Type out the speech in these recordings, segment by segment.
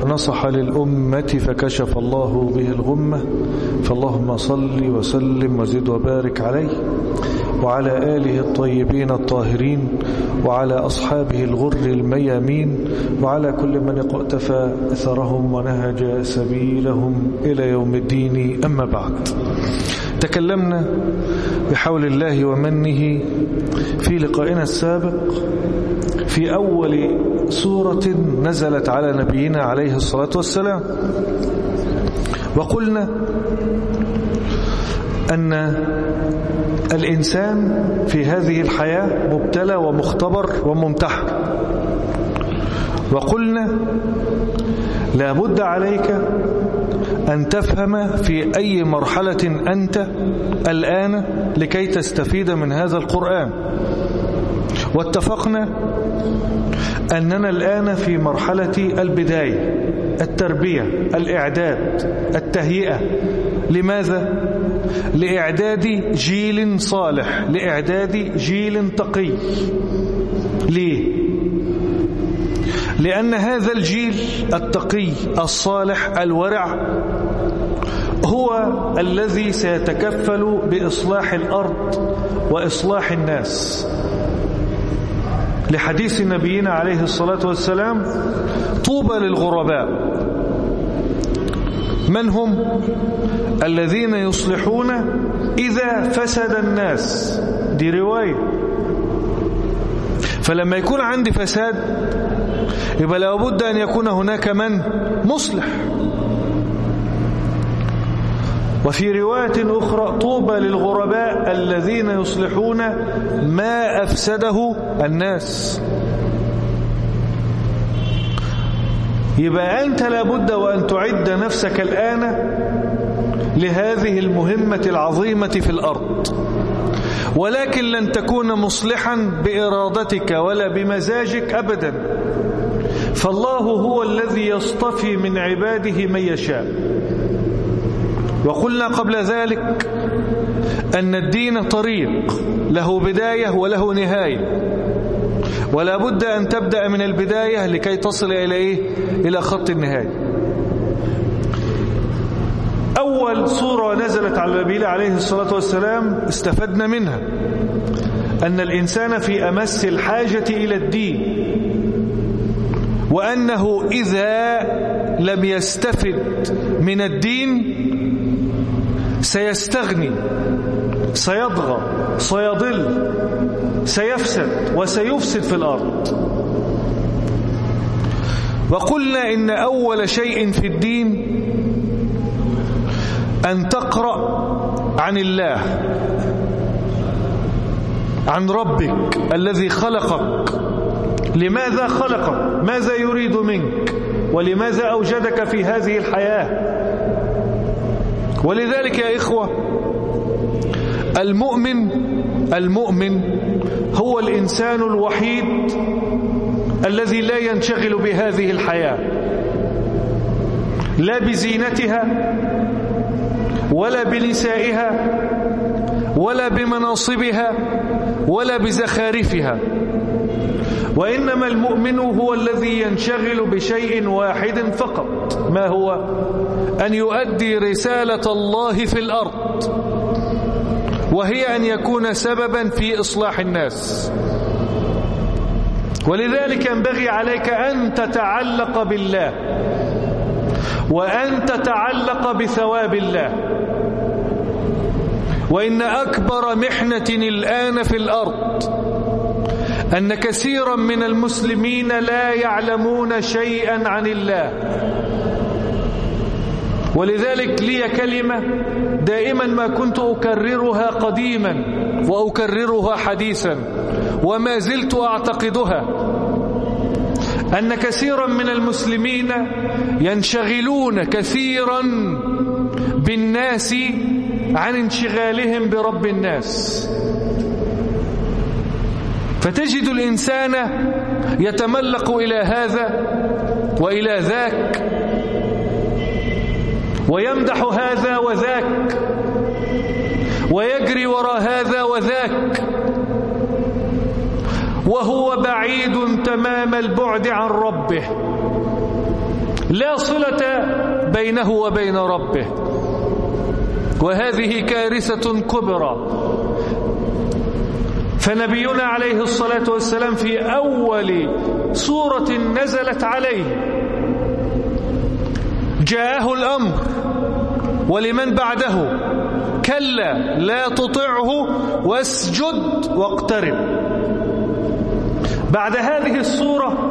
نصح للأمة فكشف الله به الغمة فاللهم صل وسلم وزد وبارك عليه وعلى آله الطيبين الطاهرين وعلى أصحابه الغر الميامين وعلى كل من اقتفى أثرهم ونهج سبيلهم إلى يوم الدين أما بعد تكلمنا بحول الله ومنه في لقائنا السابق في أول سورة نزلت على نبينا عليه الصلاة والسلام وقلنا أن الإنسان في هذه الحياة مبتلى ومختبر وممتحن وقلنا لا بد عليك أن تفهم في أي مرحلة أنت الآن لكي تستفيد من هذا القرآن واتفقنا أننا الآن في مرحلة البداية التربية الإعداد التهيئة لماذا؟ لإعداد جيل صالح لإعداد جيل تقي ليه؟ لأن هذا الجيل التقي الصالح الورع هو الذي سيتكفل بإصلاح الأرض وإصلاح الناس لحديث نبينا عليه الصلاة والسلام طوبى للغرباء من هم الذين يصلحون إذا فسد الناس دي رواية فلما يكون عندي فساد يبقى لابد أن يكون هناك من مصلح وفي رواية أخرى طوبى للغرباء الذين يصلحون ما أفسده الناس يبقى أنت لابد وأن تعد نفسك الآن لهذه المهمة العظيمة في الأرض ولكن لن تكون مصلحا بإرادتك ولا بمزاجك أبدا فالله هو الذي يصطفي من عباده من يشاء وقلنا قبل ذلك أن الدين طريق له بداية وله نهاية ولا بد أن تبدأ من البداية لكي تصل إلى إيه؟ إلى خط النهاية أول صورة نزلت على النبي عليه الصلاة والسلام استفدنا منها أن الإنسان في أمس الحاجة إلى الدين وأنه إذا لم يستفد من الدين سيستغني سيضغى سيضل سيفسد وسيفسد في الأرض وقلنا إن أول شيء في الدين أن تقرأ عن الله عن ربك الذي خلقك لماذا خلقك ماذا يريد منك ولماذا أوجدك في هذه الحياة ولذلك يا إخوة المؤمن المؤمن هو الإنسان الوحيد الذي لا ينشغل بهذه الحياة لا بزينتها ولا بنسائها ولا بمناصبها ولا بزخارفها وإنما المؤمن هو الذي ينشغل بشيء واحد فقط ما هو أن يؤدي رسالة الله في الأرض وهي أن يكون سببا في إصلاح الناس ولذلك ينبغي عليك أن تتعلق بالله وأن تتعلق بثواب الله وإن أكبر محنة الآن في الأرض أن كثيرا من المسلمين لا يعلمون شيئا عن الله ولذلك لي كلمة دائما ما كنت أكررها قديما وأكررها حديثا وما زلت أعتقدها أن كثيرا من المسلمين ينشغلون كثيرا بالناس عن انشغالهم برب الناس فتجد الإنسان يتملق إلى هذا وإلى ذاك ويمدح هذا وذاك ويجري وراء هذا وذاك وهو بعيد تمام البعد عن ربه لا صلة بينه وبين ربه وهذه كارثة كبرى فنبينا عليه الصلاة والسلام في أول سورة نزلت عليه جاءه الأمر ولمن بعده كلا لا تطعه واسجد واقترب بعد هذه الصورة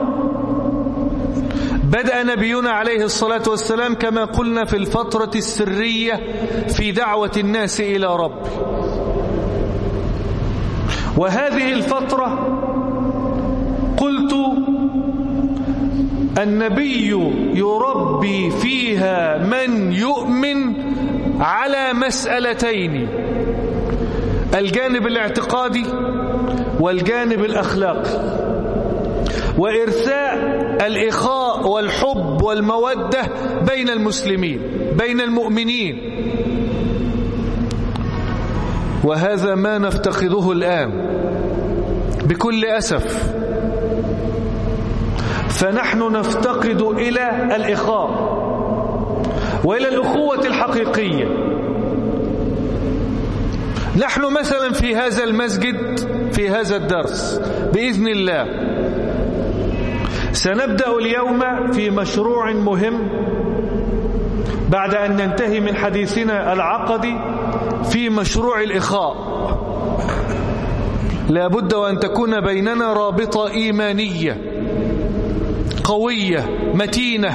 بدأ نبينا عليه الصلاة والسلام كما قلنا في الفترة السرية في دعوة الناس إلى رب وهذه الفترة قلت النبي يربي فيها من يؤمن على مسألتين الجانب الاعتقادي والجانب الأخلاقي وإرساء الإخاء والحب والمودة بين المسلمين بين المؤمنين وهذا ما نفتقده الآن بكل أسف فنحن نفتقد إلى الإخاء وإلى الأخوة الحقيقية نحن مثلا في هذا المسجد في هذا الدرس بإذن الله سنبدأ اليوم في مشروع مهم بعد أن ننتهي من حديثنا العقدي في مشروع الإخاء لا بد وأن تكون بيننا رابطة إيمانية قوية متينة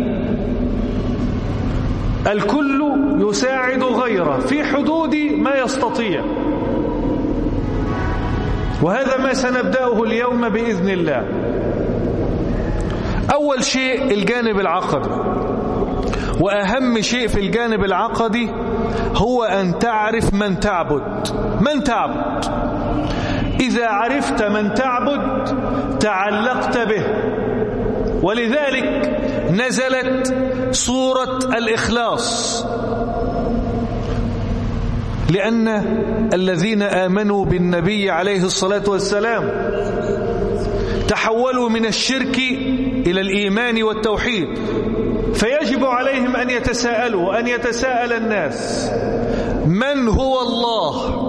الكل يساعد غيره في حدود ما يستطيع وهذا ما سنبدأه اليوم بإذن الله أول شيء الجانب العقدي وأهم شيء في الجانب العقدي هو أن تعرف من تعبد من تعبد إذا عرفت من تعبد تعلقت به ولذلك نزلت سورة الإخلاص لأن الذين آمنوا بالنبي عليه الصلاة والسلام تحولوا من الشرك إلى الإيمان والتوحيد فيجب عليهم أن يتساءلوا وأن يتساءل الناس من هو الله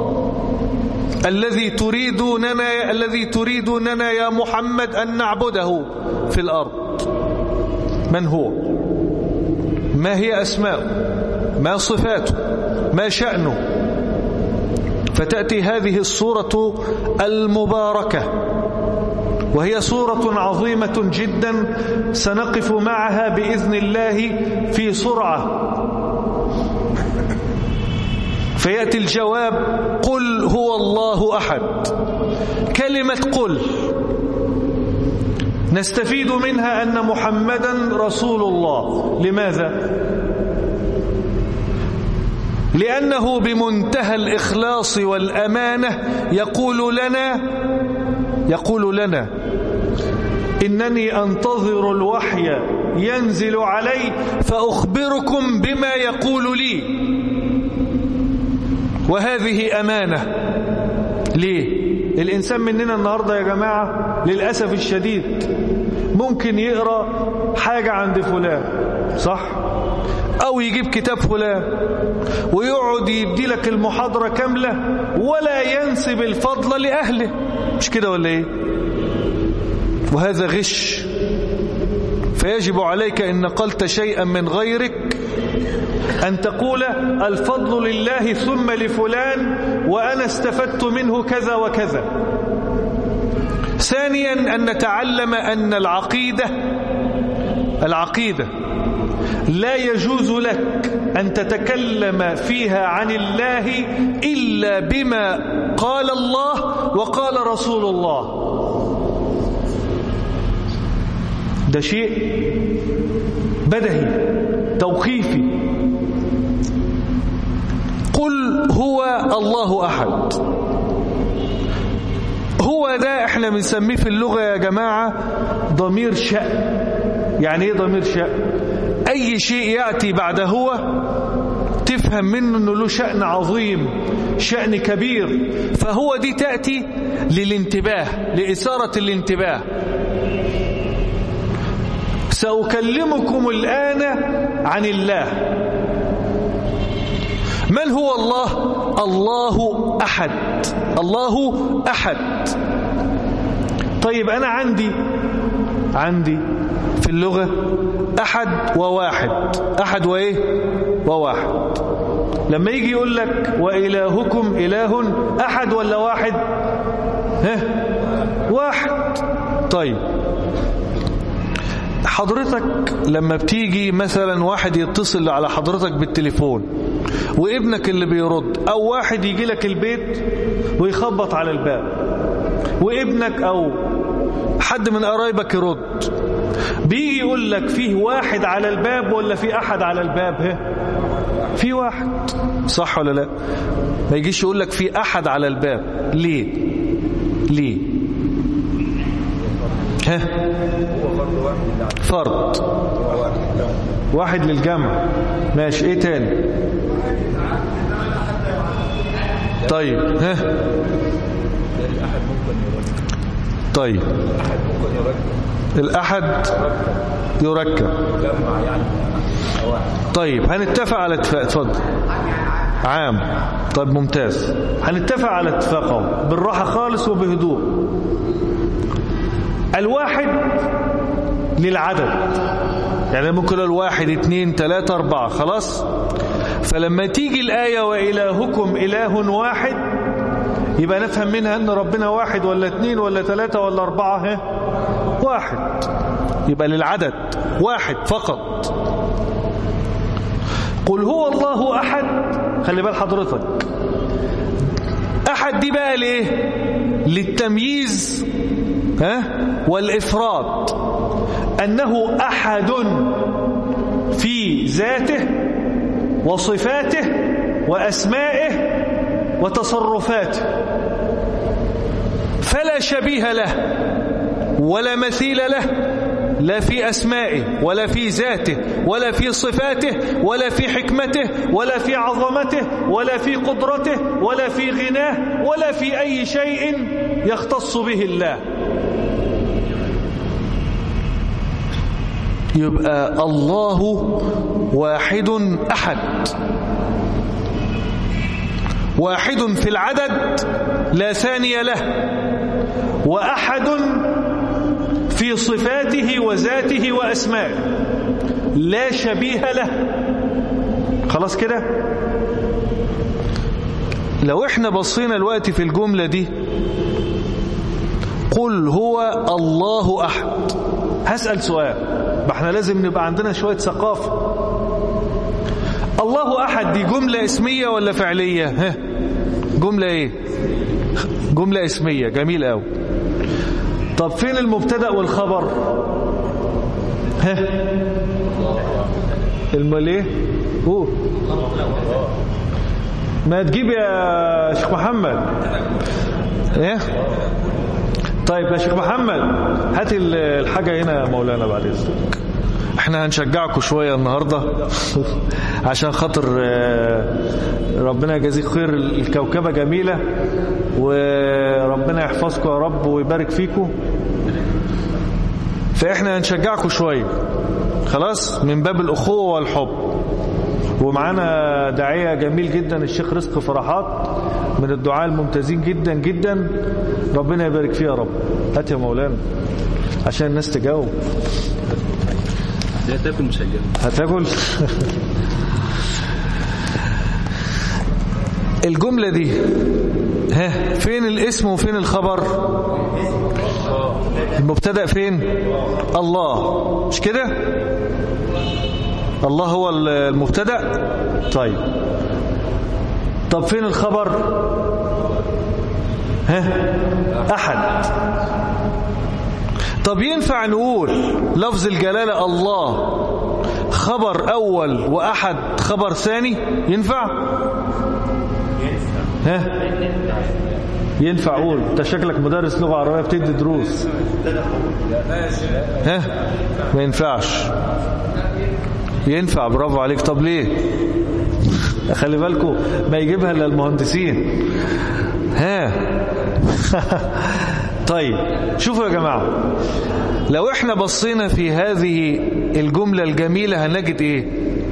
الذي تريدوننا الذي تريدوننا يا محمد أن نعبده في الأرض من هو ما هي أسماء ما صفاته ما شأنه فتأتي هذه الصورة المباركة وهي صورة عظيمة جدا سنقف معها بإذن الله في سرعة فيأتي الجواب قل هو الله أحد كلمة قل نستفيد منها أن محمدا رسول الله لماذا؟ لأنه بمنتهى الإخلاص والأمانة يقول لنا يقول لنا إنني أنتظر الوحي ينزل علي فأخبركم بما يقول لي وهذه أمانة ليه الإنسان مننا النهاردة يا جماعة للأسف الشديد ممكن يقرأ حاجة عند فلان صح أو يجيب كتاب فلان ويقعد يدي لك المحاضرة كاملة ولا ينسب الفضل لأهله مش كده ولا إيه وهذا غش فيجب عليك إن نقلت شيئا من غيرك أن تقول الفضل لله ثم لفلان وأنا استفدت منه كذا وكذا ثانيا أن نتعلم أن العقيدة العقيدة لا يجوز لك أن تتكلم فيها عن الله إلا بما قال الله وقال رسول الله ده شيء بدهي توقيفي قل هو الله أحد هو ده احنا بنسميه في اللغة يا جماعة ضمير شأن يعني ايه ضمير شأن أي شيء يأتي بعد هو تفهم منه أنه له شأن عظيم شأن كبير فهو دي تأتي للانتباه لإثارة الانتباه سأكلمكم الآن عن الله من هو الله الله أحد الله أحد طيب أنا عندي عندي في اللغة أحد وواحد أحد وإيه وواحد لما يجي يقول لك وإلهكم إله أحد ولا واحد ها واحد طيب حضرتك لما بتيجي مثلا واحد يتصل على حضرتك بالتليفون وابنك اللي بيرد او واحد يجي لك البيت ويخبط على الباب وابنك او حد من قرايبك يرد بيجي يقول لك فيه واحد على الباب ولا في احد على الباب ها في واحد صح ولا لا ما يجيش يقول لك في احد على الباب ليه ليه ها فرد واحد للجمع ماشي ايه تاني طيب ها طيب الأحد يركب طيب هنتفق على اتفاق اتفضل عام طيب ممتاز هنتفق على اتفاقه بالراحة خالص وبهدوء الواحد للعدد يعني ممكن الواحد اثنين ثلاثة أربعة خلاص فلما تيجي الآية وإلهكم إله واحد يبقى نفهم منها أن ربنا واحد ولا اثنين ولا ثلاثة ولا أربعة ها واحد يبقى للعدد واحد فقط قل هو الله أحد خلي بال حضرتك أحد دي بقى ليه للتمييز ها والإفراد أنه أحد في ذاته وصفاته وأسمائه وتصرفاته فلا شبيه له ولا مثيل له لا في أسمائه ولا في ذاته ولا في صفاته ولا في حكمته ولا في عظمته ولا في قدرته ولا في غناه ولا في أي شيء يختص به الله يبقى الله واحد أحد واحد في العدد لا ثاني له وأحد في صفاته وذاته وأسمائه لا شبيه له خلاص كده لو احنا بصينا الوقت في الجملة دي قل هو الله أحد هسأل سؤال احنا لازم نبقى عندنا شوية ثقافة الله أحد دي جملة اسمية ولا فعلية ها جملة ايه جملة اسمية جميل قوي طب فين المبتدا والخبر ها المال ايه قول ما تجيب يا شيخ محمد ايه طيب يا شيخ محمد هات الحاجة هنا يا مولانا بعد اذنك احنا هنشجعكم شوية النهاردة عشان خاطر ربنا يجازيك خير الكوكبة جميلة وربنا يحفظكم يا رب ويبارك فيكم فاحنا هنشجعكم شوية خلاص من باب الأخوة والحب ومعانا داعية جميل جدا الشيخ رزق فرحات من الدعاء الممتازين جدا جدا ربنا يبارك فيه يا رب هات يا مولانا عشان الناس تجاوب هتاكل مش هتجاوب هتاكل الجملة دي ها فين الاسم وفين الخبر المبتدا فين الله مش كده الله هو المبتدا طيب طب فين الخبر ها احد طب ينفع نقول لفظ الجلاله الله خبر اول واحد خبر ثاني ينفع ها ينفع اقول انت شكلك مدرس لغه عربيه بتدي دروس ها ما ينفعش ينفع برافو عليك طب ليه خلي بالكم ما يجيبها الا المهندسين ها طيب شوفوا يا جماعة لو احنا بصينا في هذه الجملة الجميلة هنجد ايه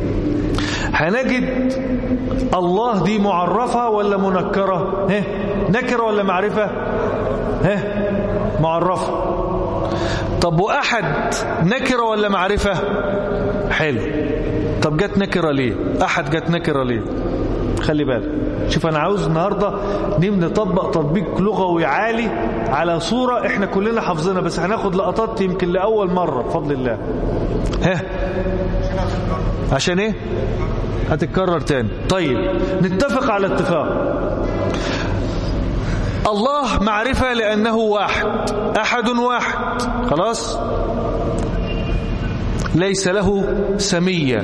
هنجد الله دي معرفة ولا منكرة ها نكرة ولا معرفة ها معرفة طب وأحد نكرة ولا معرفة حلو طب جت نكرة ليه أحد جت نكرة ليه خلي بالك شوف أنا عاوز النهاردة نيم نطبق تطبيق لغوي عالي على صورة احنا كلنا حافظينها بس هناخد لقطات يمكن لأول مرة بفضل الله ها عشان ايه هتتكرر تاني طيب نتفق على اتفاق الله معرفة لأنه واحد أحد واحد خلاص ليس له سمية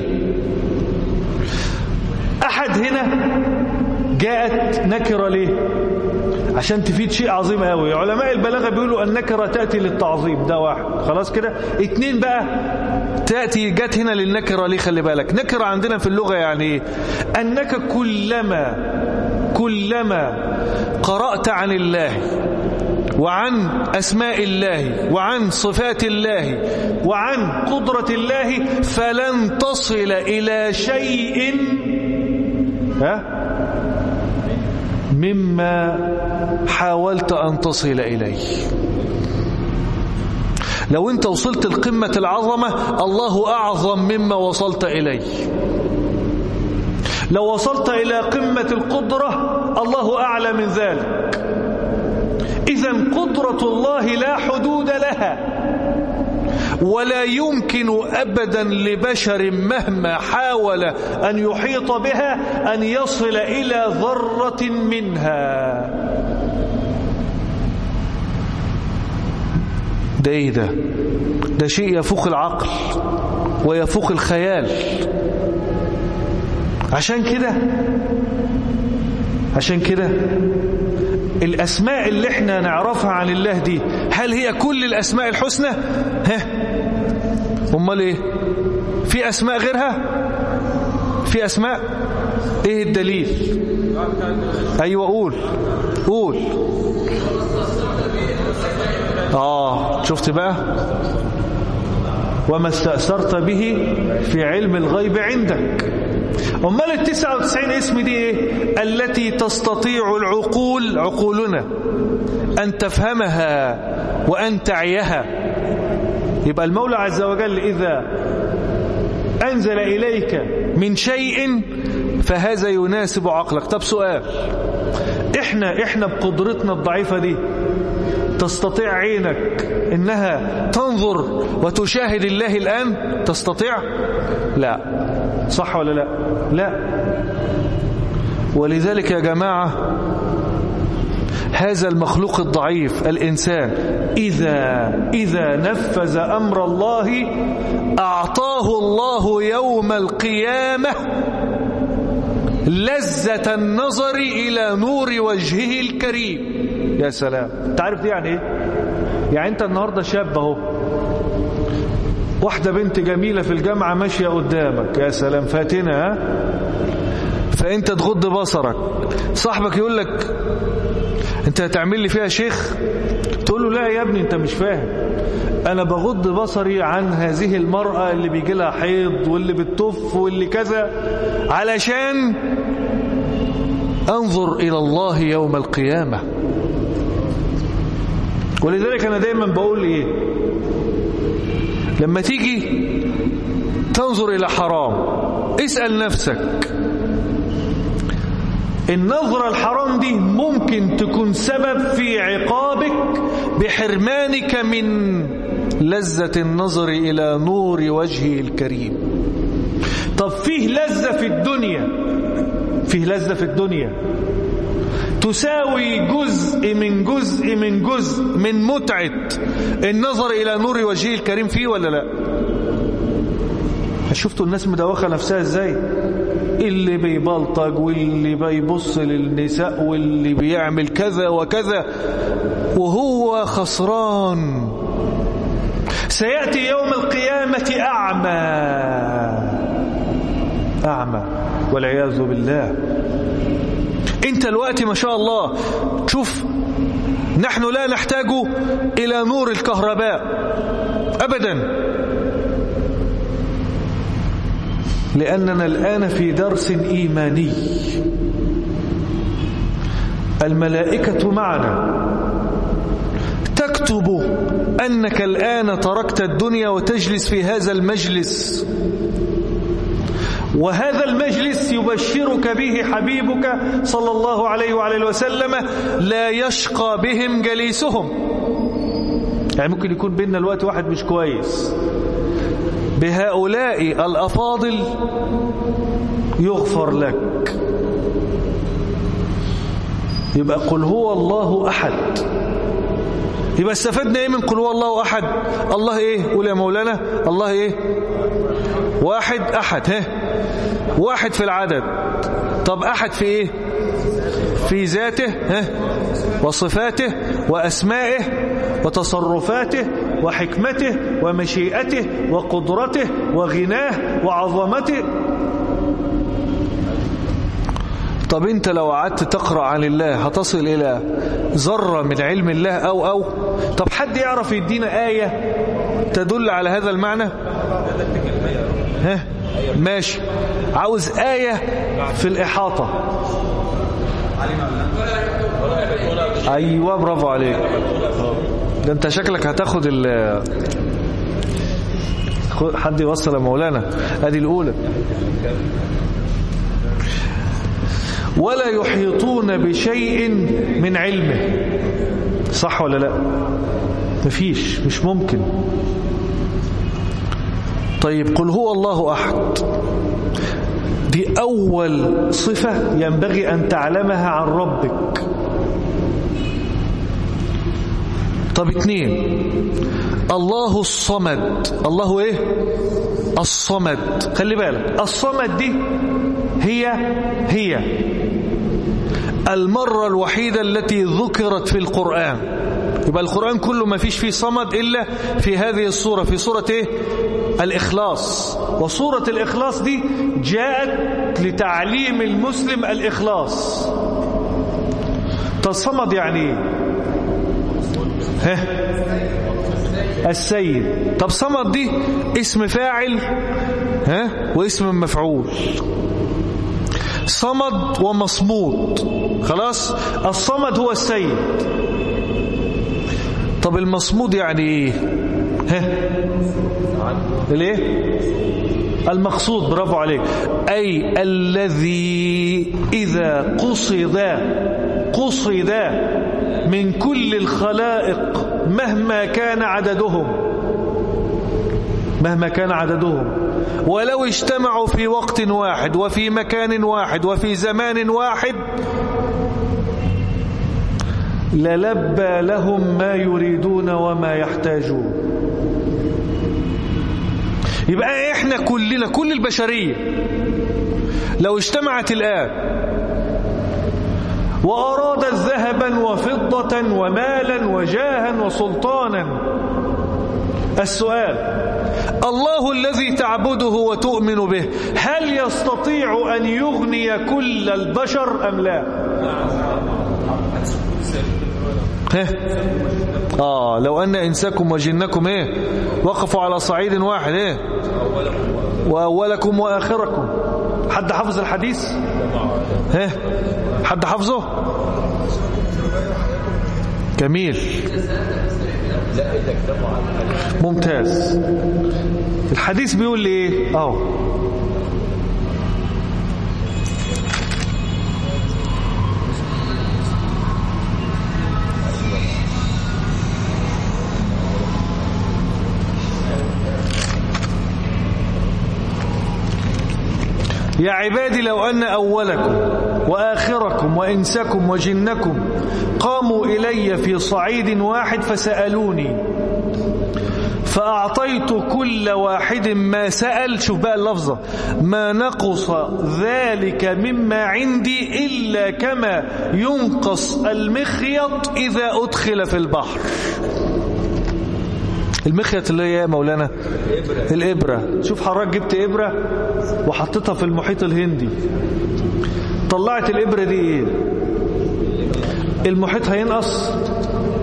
أحد هنا جاءت نكرة ليه عشان تفيد شيء عظيم قوي علماء البلاغة بيقولوا النكرة تأتي للتعظيم ده واحد خلاص كده اتنين بقى تأتي جت هنا للنكرة ليه خلي بالك نكرة عندنا في اللغة يعني ايه أنك كلما كلما قرأت عن الله وعن أسماء الله وعن صفات الله وعن قدرة الله فلن تصل إلى شيء ها مما حاولت أن تصل إليه لو أنت وصلت لقمة العظمة الله أعظم مما وصلت إليه لو وصلت إلى قمة القدرة الله أعلى من ذلك إذا قدرة الله لا حدود لها ولا يمكن أبدا لبشر مهما حاول أن يحيط بها أن يصل إلى ذرة منها ده إيه ده ده شيء يفوق العقل ويفوق الخيال عشان كده عشان كده الأسماء اللي احنا نعرفها عن الله دي هل هي كل الأسماء الحسنى ها امال ايه في أسماء غيرها في أسماء ايه الدليل ايوه قول قول اه شفت بقى وما استأثرت به في علم الغيب عندك أمال التسعة وتسعين اسم دي إيه؟ التي تستطيع العقول عقولنا أن تفهمها وأن تعيها يبقى المولى عز وجل إذا أنزل إليك من شيء فهذا يناسب عقلك طب سؤال إحنا إحنا بقدرتنا الضعيفة دي تستطيع عينك إنها تنظر وتشاهد الله الآن تستطيع لا صح ولا لا لا ولذلك يا جماعة هذا المخلوق الضعيف الإنسان إذا إذا نفذ أمر الله أعطاه الله يوم القيامة لذة النظر إلى نور وجهه الكريم يا سلام تعرف دي يعني ايه يعني انت النهاردة شاب اهو واحدة بنت جميلة في الجامعة ماشية قدامك يا سلام فاتنة ها فانت تغض بصرك صاحبك يقول لك انت هتعمل لي فيها شيخ تقول له لا يا ابني انت مش فاهم انا بغض بصري عن هذه المرأة اللي بيجي لها حيض واللي بتطف واللي كذا علشان انظر الى الله يوم القيامة ولذلك انا دايما بقول ايه لما تيجي تنظر الى حرام اسأل نفسك النظرة الحرام دي ممكن تكون سبب في عقابك بحرمانك من لذة النظر إلى نور وجهه الكريم طب فيه لذة في الدنيا فيه لذة في الدنيا تساوي جزء من جزء من جزء من متعة النظر إلى نور وجهه الكريم فيه ولا لا شفتوا الناس مدوخة نفسها ازاي اللي بيبلطج واللي بيبص للنساء واللي بيعمل كذا وكذا وهو خسران سيأتي يوم القيامة أعمى أعمى والعياذ بالله انت الوقت ما شاء الله شوف نحن لا نحتاج إلى نور الكهرباء أبدا لأننا الآن في درس إيماني الملائكة معنا تكتب أنك الآن تركت الدنيا وتجلس في هذا المجلس وهذا المجلس يبشرك به حبيبك صلى الله عليه وعليه وسلم لا يشقى بهم جليسهم يعني ممكن يكون بيننا الوقت واحد مش كويس بهؤلاء الأفاضل يغفر لك يبقى قل هو الله أحد يبقى استفدنا ايه من قل هو الله أحد الله ايه قول يا مولانا الله ايه واحد أحد ها واحد في العدد طب أحد في ايه في ذاته ها وصفاته وأسمائه وتصرفاته وحكمته ومشيئته وقدرته وغناه وعظمته طب انت لو قعدت تقرأ عن الله هتصل الى ذرة من علم الله او او طب حد يعرف يدينا آية تدل على هذا المعنى ها ماشي عاوز آية في الإحاطة ايوه برافو عليك ده انت شكلك هتاخد ال حد يوصل يا مولانا ادي الاولى ولا يحيطون بشيء من علمه صح ولا لا مفيش مش ممكن طيب قل هو الله احد دي اول صفه ينبغي ان تعلمها عن ربك طب اتنين الله الصمد الله ايه الصمد خلي بالك الصمد دي هي هي المرة الوحيدة التي ذكرت في القرآن يبقى القرآن كله ما فيش فيه صمد إلا في هذه الصورة في صورة إيه؟ الإخلاص وصورة الإخلاص دي جاءت لتعليم المسلم الإخلاص تصمد يعني إيه ها السيد طب صمد دي اسم فاعل ها واسم مفعول صمد ومصمود خلاص الصمد هو السيد طب المصمود يعني ايه ها الايه المقصود برافو عليك اي الذي اذا قصد قصد من كل الخلائق مهما كان عددهم مهما كان عددهم ولو اجتمعوا في وقت واحد وفي مكان واحد وفي زمان واحد للبى لهم ما يريدون وما يحتاجون يبقى احنا كلنا كل البشرية لو اجتمعت الآن وأرادت ذهبا وفضة ومالا وجاها وسلطانا السؤال الله الذي تعبده وتؤمن به هل يستطيع أن يغني كل البشر أم لا آه لو أن إنساكم وجنكم إيه وقفوا على صعيد واحد إيه وأولكم وآخركم حد حفظ الحديث ها حد حفظه جميل ممتاز الحديث بيقول لي ايه اهو يا عبادي لو أن أولكم وآخركم وإنسكم وجنكم قاموا إلي في صعيد واحد فسألوني فأعطيت كل واحد ما سأل شوف بقى اللفظة ما نقص ذلك مما عندي إلا كما ينقص المخيط إذا أدخل في البحر المخيط اللي هي مولانا الإبرة شوف حضرتك جبت إبرة وحطيتها في المحيط الهندي طلعت الإبرة دي إيه المحيط هينقص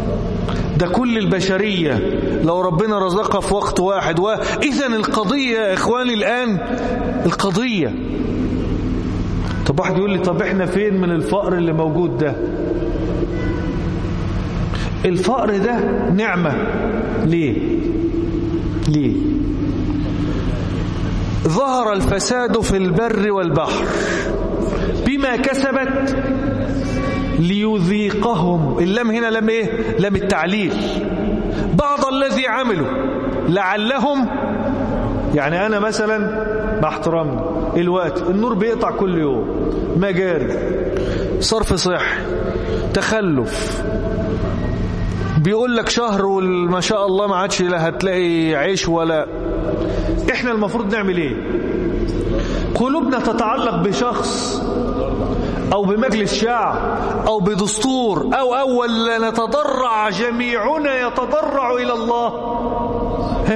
ده كل البشرية لو ربنا رزقها في وقت واحد وإذا القضية يا إخواني الآن القضية طب واحد يقول لي طب احنا فين من الفقر اللي موجود ده الفقر ده نعمة ليه ليه ظهر الفساد في البر والبحر بما كسبت ليذيقهم اللام هنا لم ايه لم التعليل بعض الذي عملوا لعلهم يعني انا مثلا مع احترامي الوقت النور بيقطع كل يوم مجاري صرف صحي تخلف بيقول لك شهر وما شاء الله ما عادش لا هتلاقي عيش ولا احنا المفروض نعمل ايه قلوبنا تتعلق بشخص او بمجلس شعب او بدستور او اول نتضرع جميعنا يتضرع الى الله ها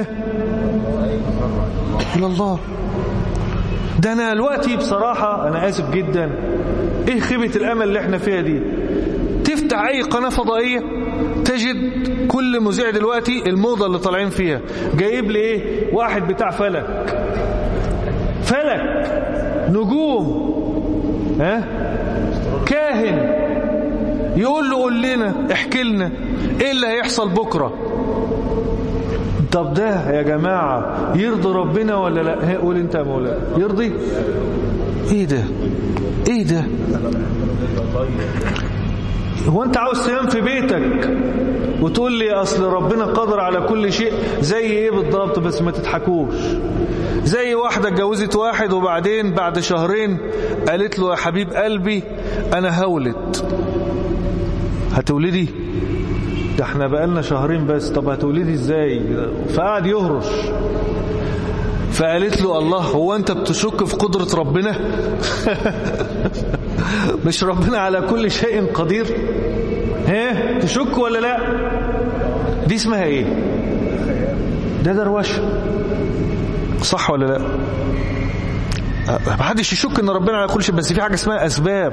الى الله ده انا دلوقتي بصراحة انا اسف جدا ايه خيبة الامل اللي احنا فيها دي تفتح اي قناة فضائية تجد كل مذيع دلوقتي الموضة اللي طالعين فيها جايب لي ايه واحد بتاع فلك فلك نجوم ها كاهن يقول له قول لنا احكي لنا ايه اللي هيحصل بكرة طب ده يا جماعة يرضي ربنا ولا لا قول انت يا مولانا يرضي ايه ده ايه ده هو انت عاوز تنام في بيتك وتقول لي اصل ربنا قادر على كل شيء زي ايه بالضبط بس ما تضحكوش زي واحدة اتجوزت واحد وبعدين بعد شهرين قالت له يا حبيب قلبي انا هولد هتولدي ده احنا بقالنا شهرين بس طب هتولدي ازاي فقعد يهرش فقالت له الله هو انت بتشك في قدرة ربنا مش ربنا على كل شيء قدير ها تشك ولا لا دي اسمها ايه ده دروشه صح ولا لا محدش يشك ان ربنا على كل شيء بس في حاجة اسمها اسباب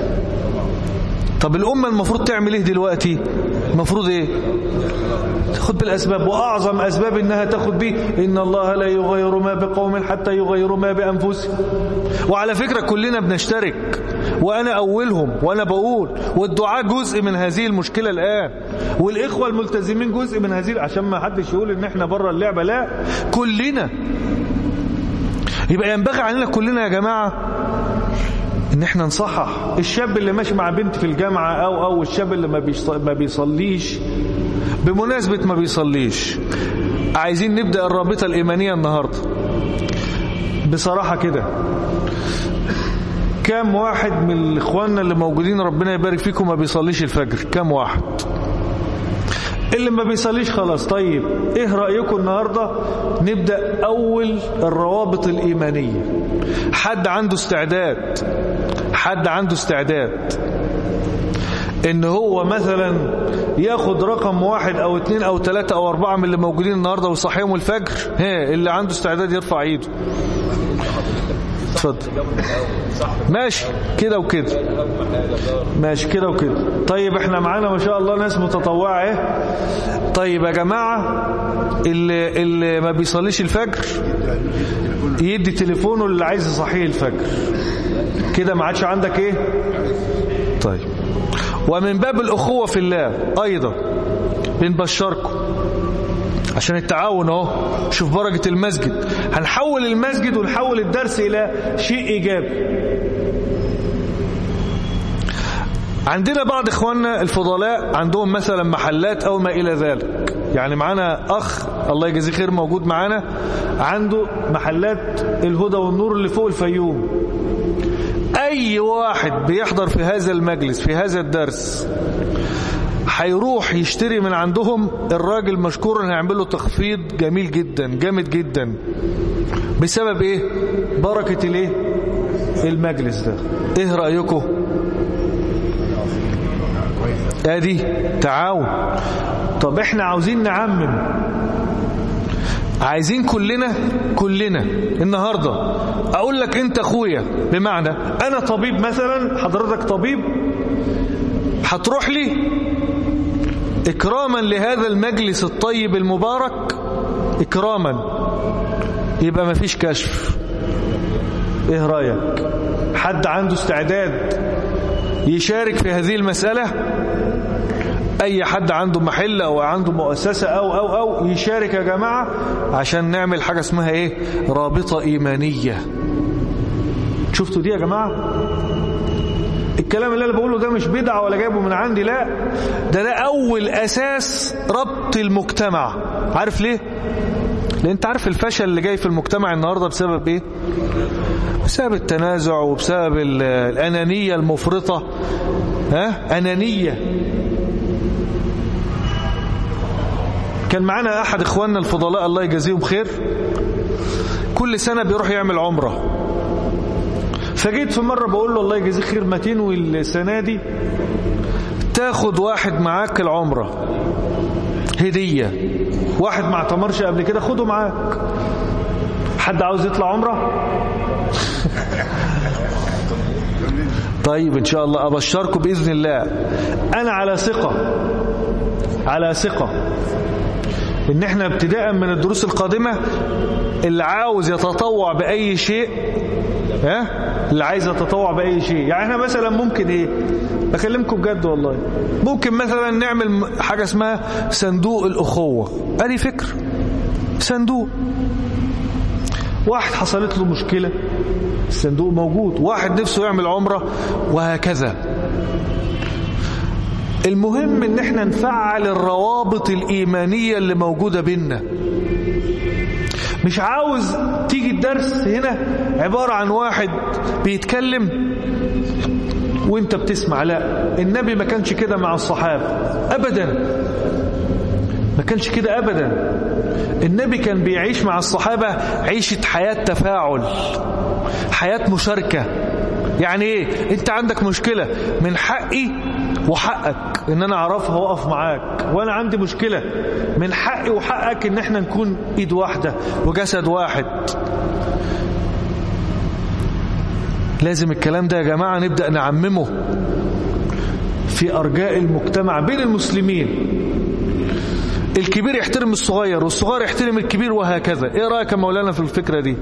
طب الامة المفروض تعمل ايه دلوقتي المفروض ايه تاخد بالاسباب واعظم اسباب انها تاخد به ان الله لا يغير ما بقوم حتى يغيروا ما بانفسهم وعلى فكرة كلنا بنشترك وانا اولهم وانا بقول والدعاء جزء من هذه المشكلة الان والاخوة الملتزمين جزء من هذه عشان ما حدش يقول ان احنا بره اللعبة لا كلنا يبقى ينبغي علينا كلنا يا جماعة ان احنا نصحح الشاب اللي ماشي مع بنت في الجامعة او او الشاب اللي ما بيصليش بمناسبة ما بيصليش عايزين نبدأ الرابطة الإيمانية النهاردة بصراحة كده كام واحد من اخواننا اللي موجودين ربنا يبارك فيكم ما بيصليش الفجر كام واحد اللي ما بيصليش خلاص طيب ايه رأيكم النهاردة نبدأ اول الروابط الايمانية حد عنده استعداد حد عنده استعداد ان هو مثلا ياخد رقم واحد او اتنين او تلاتة او اربعة من اللي موجودين النهاردة ويصحيهم الفجر ها اللي عنده استعداد يرفع ايده اتفضل ماشي كده وكده ماشي كده وكده طيب احنا معانا ما شاء الله ناس متطوعة ايه طيب يا جماعة اللي, اللي ما بيصليش الفجر يدي تليفونه اللي عايز يصحيه الفجر كده ما عادش عندك ايه طيب ومن باب الأخوة في الله أيضا بنبشركم عشان التعاون اهو شوف بركة المسجد هنحول المسجد ونحول الدرس إلى شيء إيجابي عندنا بعض إخواننا الفضلاء عندهم مثلا محلات أو ما إلى ذلك يعني معانا أخ الله يجزيه خير موجود معانا عنده محلات الهدى والنور اللي فوق الفيوم أي واحد بيحضر في هذا المجلس في هذا الدرس هيروح يشتري من عندهم الراجل مشكور ان هيعمل له تخفيض جميل جدا جامد جدا بسبب ايه بركة الايه المجلس ده ايه رأيكم ادي تعاون طب احنا عاوزين نعمم عايزين كلنا كلنا النهاردة اقول لك انت اخويا بمعنى انا طبيب مثلا حضرتك طبيب هتروح لي إكراما لهذا المجلس الطيب المبارك إكراما يبقى ما فيش كشف إيه رأيك حد عنده استعداد يشارك في هذه المسألة أي حد عنده محل أو عنده مؤسسة أو أو أو يشارك يا جماعة عشان نعمل حاجة اسمها إيه رابطة إيمانية شفتوا دي يا جماعة الكلام اللي انا بقوله ده مش بدعة ولا جايبه من عندي لا ده ده اول اساس ربط المجتمع عارف ليه لان انت عارف الفشل اللي جاي في المجتمع النهاردة بسبب ايه بسبب التنازع وبسبب الانانية المفرطة ها انانية كان معانا احد اخواننا الفضلاء الله يجازيهم خير كل سنة بيروح يعمل عمره فجيت في مرة بقول له الله يجزيك خير ما تنوي السنة دي تاخد واحد معاك العمرة هدية واحد ما اعتمرش قبل كده خده معاك حد عاوز يطلع عمرة طيب ان شاء الله ابشركم باذن الله انا على ثقة على ثقة ان احنا ابتداء من الدروس القادمة اللي عاوز يتطوع باي شيء ها اللي عايز يتطوع باي شيء يعني احنا مثلا ممكن ايه بكلمكم بجد والله ممكن مثلا نعمل حاجة اسمها صندوق الاخوة ادي فكر صندوق واحد حصلت له مشكلة الصندوق موجود واحد نفسه يعمل عمرة وهكذا المهم ان احنا نفعل الروابط الايمانية اللي موجودة بينا مش عاوز تيجي الدرس هنا عبارة عن واحد بيتكلم وانت بتسمع لا النبي ما كانش كده مع الصحابة ابدا ما كانش كده ابدا النبي كان بيعيش مع الصحابة عيشة حياة تفاعل حياة مشاركة يعني ايه انت عندك مشكلة من حقي وحقك ان انا اعرفها واقف معاك وانا عندي مشكلة من حقي وحقك ان احنا نكون ايد واحدة وجسد واحد لازم الكلام ده يا جماعة نبدأ نعممه في أرجاء المجتمع بين المسلمين الكبير يحترم الصغير والصغير يحترم الكبير وهكذا ايه رأيك يا مولانا في الفكرة دي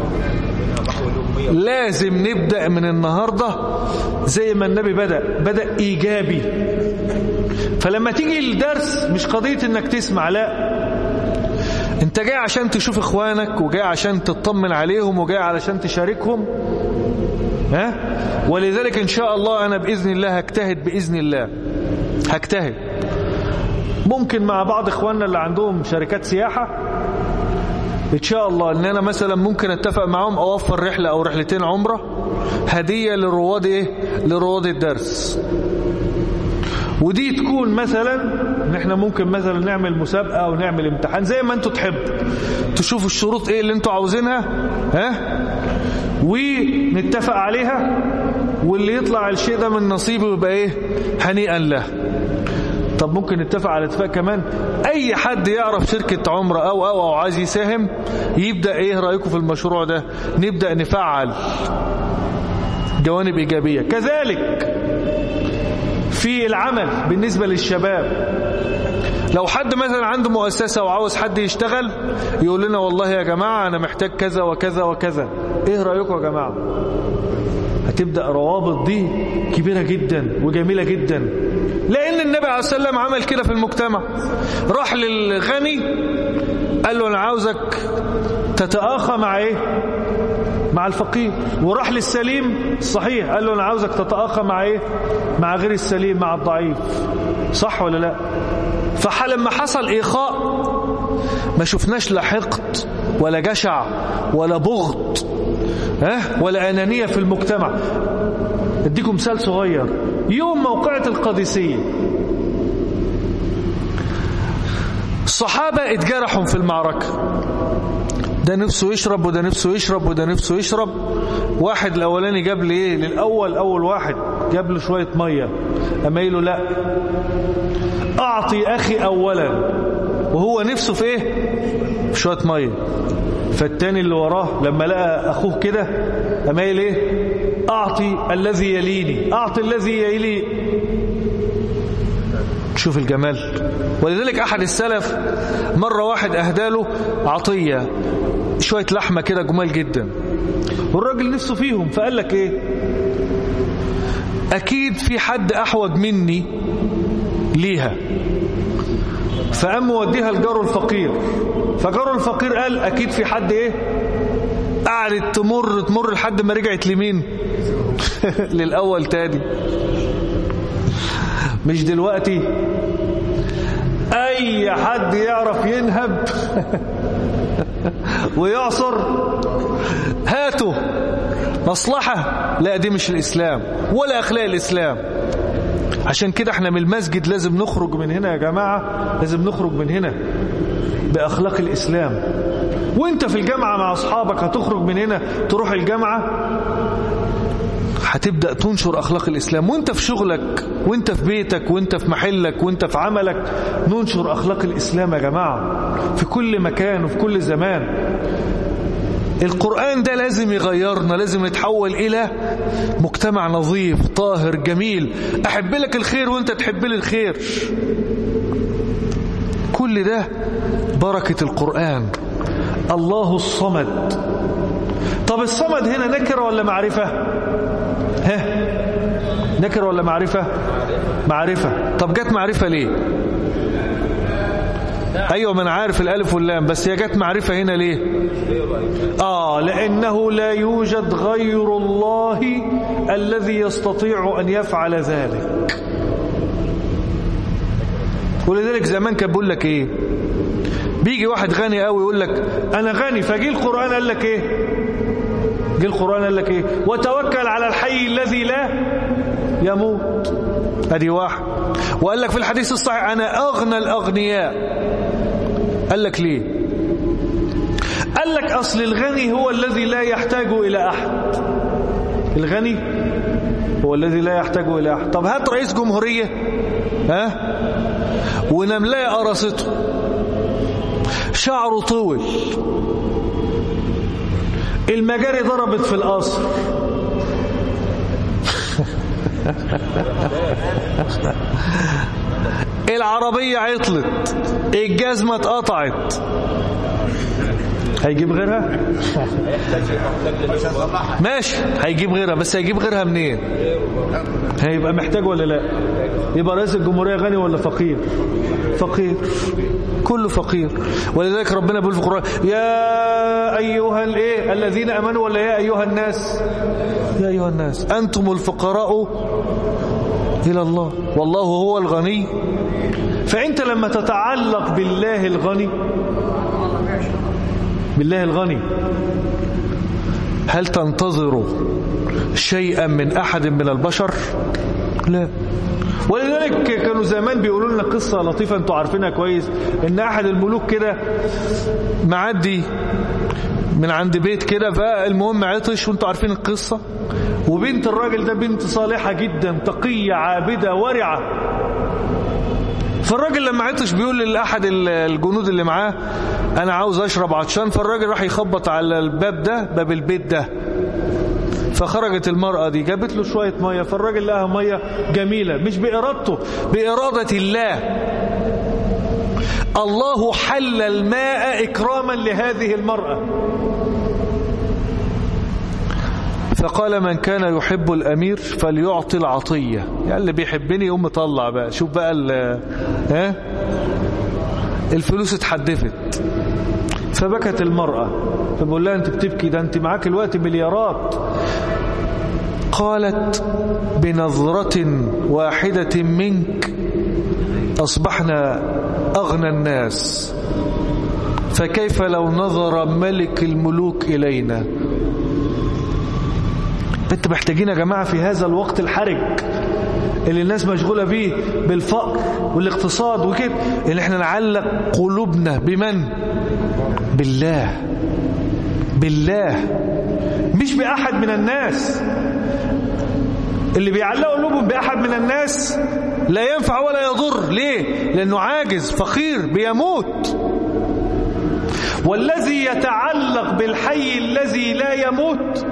لازم نبدأ من النهاردة زي ما النبي بدأ بدأ إيجابي فلما تيجي الدرس مش قضية انك تسمع لا انت جاي عشان تشوف اخوانك وجاي عشان تطمن عليهم وجاي علشان تشاركهم ها ولذلك ان شاء الله انا باذن الله هجتهد باذن الله هجتهد ممكن مع بعض اخواننا اللي عندهم شركات سياحة ان شاء الله ان انا مثلا ممكن اتفق معاهم اوفر رحلة او رحلتين عمرة هدية للرواد ايه لرواد الدرس ودي تكون مثلا ان احنا ممكن مثلا نعمل مسابقة او نعمل امتحان زي ما انتوا تحبوا تشوفوا الشروط ايه اللي انتوا عاوزينها ها ونتفق عليها واللي يطلع الشيء ده من نصيبه يبقى ايه هنيئا له طب ممكن نتفق على اتفاق كمان اي حد يعرف شركة عمرة او او او عايز يساهم يبدأ ايه رأيكم في المشروع ده نبدأ نفعل جوانب ايجابية كذلك في العمل بالنسبة للشباب لو حد مثلا عنده مؤسسة وعاوز حد يشتغل يقول لنا والله يا جماعة أنا محتاج كذا وكذا وكذا إيه رأيكم يا جماعة هتبدأ روابط دي كبيرة جدا وجميلة جدا لأن النبي عليه الصلاة والسلام عمل كده في المجتمع راح للغني قال له أنا عاوزك تتآخى مع إيه مع الفقير وراح للسليم صحيح قال له أنا عاوزك تتآخى مع إيه مع غير السليم مع الضعيف صح ولا لا فلما حصل إيخاء ما شفناش لا حقد ولا جشع ولا بغض ها ولا أنانية في المجتمع اديكم مثال صغير يوم موقعة القادسية الصحابة اتجرحوا في المعركة ده نفسه يشرب وده نفسه يشرب وده نفسه يشرب واحد الاولاني جاب لي ايه للاول اول واحد جاب له شويه ميه اما له لا اعطي اخي اولا وهو نفسه في ايه في شويه ميه فالتاني اللي وراه لما لقى اخوه كده اما ايه اعطي الذي يليني اعطي الذي يلي شوف الجمال ولذلك أحد السلف مرة واحد أهداله عطية شوية لحمة كده جمال جدا والراجل نفسه فيهم فقال لك ايه أكيد في حد أحوج مني ليها فقام موديها لجاره الفقير فجاره الفقير قال أكيد في حد إيه قعدت تمر تمر لحد ما رجعت لمين للأول تاني مش دلوقتي أي حد يعرف ينهب ويعصر هاته مصلحة لا دي مش الإسلام ولا أخلاق الإسلام عشان كده احنا من المسجد لازم نخرج من هنا يا جماعة لازم نخرج من هنا بأخلاق الإسلام وانت في الجامعة مع أصحابك هتخرج من هنا تروح الجامعة هتبدأ تنشر أخلاق الإسلام وانت في شغلك وانت في بيتك وانت في محلك وانت في عملك ننشر أخلاق الإسلام يا جماعة في كل مكان وفي كل زمان القرآن ده لازم يغيرنا لازم يتحول إلى مجتمع نظيف طاهر جميل أحب لك الخير وانت تحب لي الخير كل ده بركة القرآن الله الصمد طب الصمد هنا نكرة ولا معرفة ها نكرة ولا معرفة معرفة طب جت معرفة ليه ايوه من عارف الالف واللام بس هي جت معرفة هنا ليه اه لانه لا يوجد غير الله الذي يستطيع ان يفعل ذلك ولذلك زمان كان بيقول لك ايه بيجي واحد غني قوي يقول لك انا غني فجي القران قال لك ايه جه القران قال لك ايه وتوكل على الحي الذي لا يموت ادي واحد وقال لك في الحديث الصحيح انا اغنى الاغنياء قال لك ليه قال لك اصل الغني هو الذي لا يحتاج الى احد الغني هو الذي لا يحتاج الى احد طب هات رئيس جمهوريه ها ونملاه قرصته شعره طول المجاري ضربت في القصر العربية عطلت الجزمة اتقطعت هيجيب غيرها ماشي هيجيب غيرها بس هيجيب غيرها منين هيبقى محتاج ولا لا يبقى رئيس الجمهورية غني ولا فقير فقير كله فقير ولذلك ربنا بيقول في القرآن يا أيها الايه الذين أمنوا ولا يا أيها الناس يا أيها الناس أنتم الفقراء إلى الله والله هو الغني فأنت لما تتعلق بالله الغني بالله الغني هل تنتظر شيئا من أحد من البشر لا ولذلك كانوا زمان بيقولوا لنا قصة لطيفة انتوا عارفينها كويس ان احد الملوك كده معدي من عند بيت كده فالمهم عطش وانتوا عارفين القصة وبنت الراجل ده بنت صالحة جدا تقية عابدة ورعة فالراجل لما عطش بيقول لأحد الجنود اللي معاه أنا عاوز أشرب عطشان فالراجل راح يخبط على الباب ده باب البيت ده فخرجت المرأة دي جابت له شوية مية فالراجل لقاها مية جميلة مش بإرادته بإرادة الله الله حل الماء إكراما لهذه المرأة فقال من كان يحب الأمير فليعطي العطية يعني اللي بيحبني يقوم مطلع بقى شوف بقى ها الفلوس اتحدفت فبكت المرأة فبقول لها انت بتبكي ده انت معاك الوقت مليارات قالت بنظرة واحدة منك أصبحنا أغنى الناس فكيف لو نظر ملك الملوك إلينا انت محتاجين يا جماعة في هذا الوقت الحرج اللي الناس مشغولة بيه بالفقر والاقتصاد وكده ان احنا نعلق قلوبنا بمن بالله بالله مش بأحد من الناس اللي بيعلقوا قلوبهم بأحد من الناس لا ينفع ولا يضر ليه لأنه عاجز فقير بيموت والذي يتعلق بالحي الذي لا يموت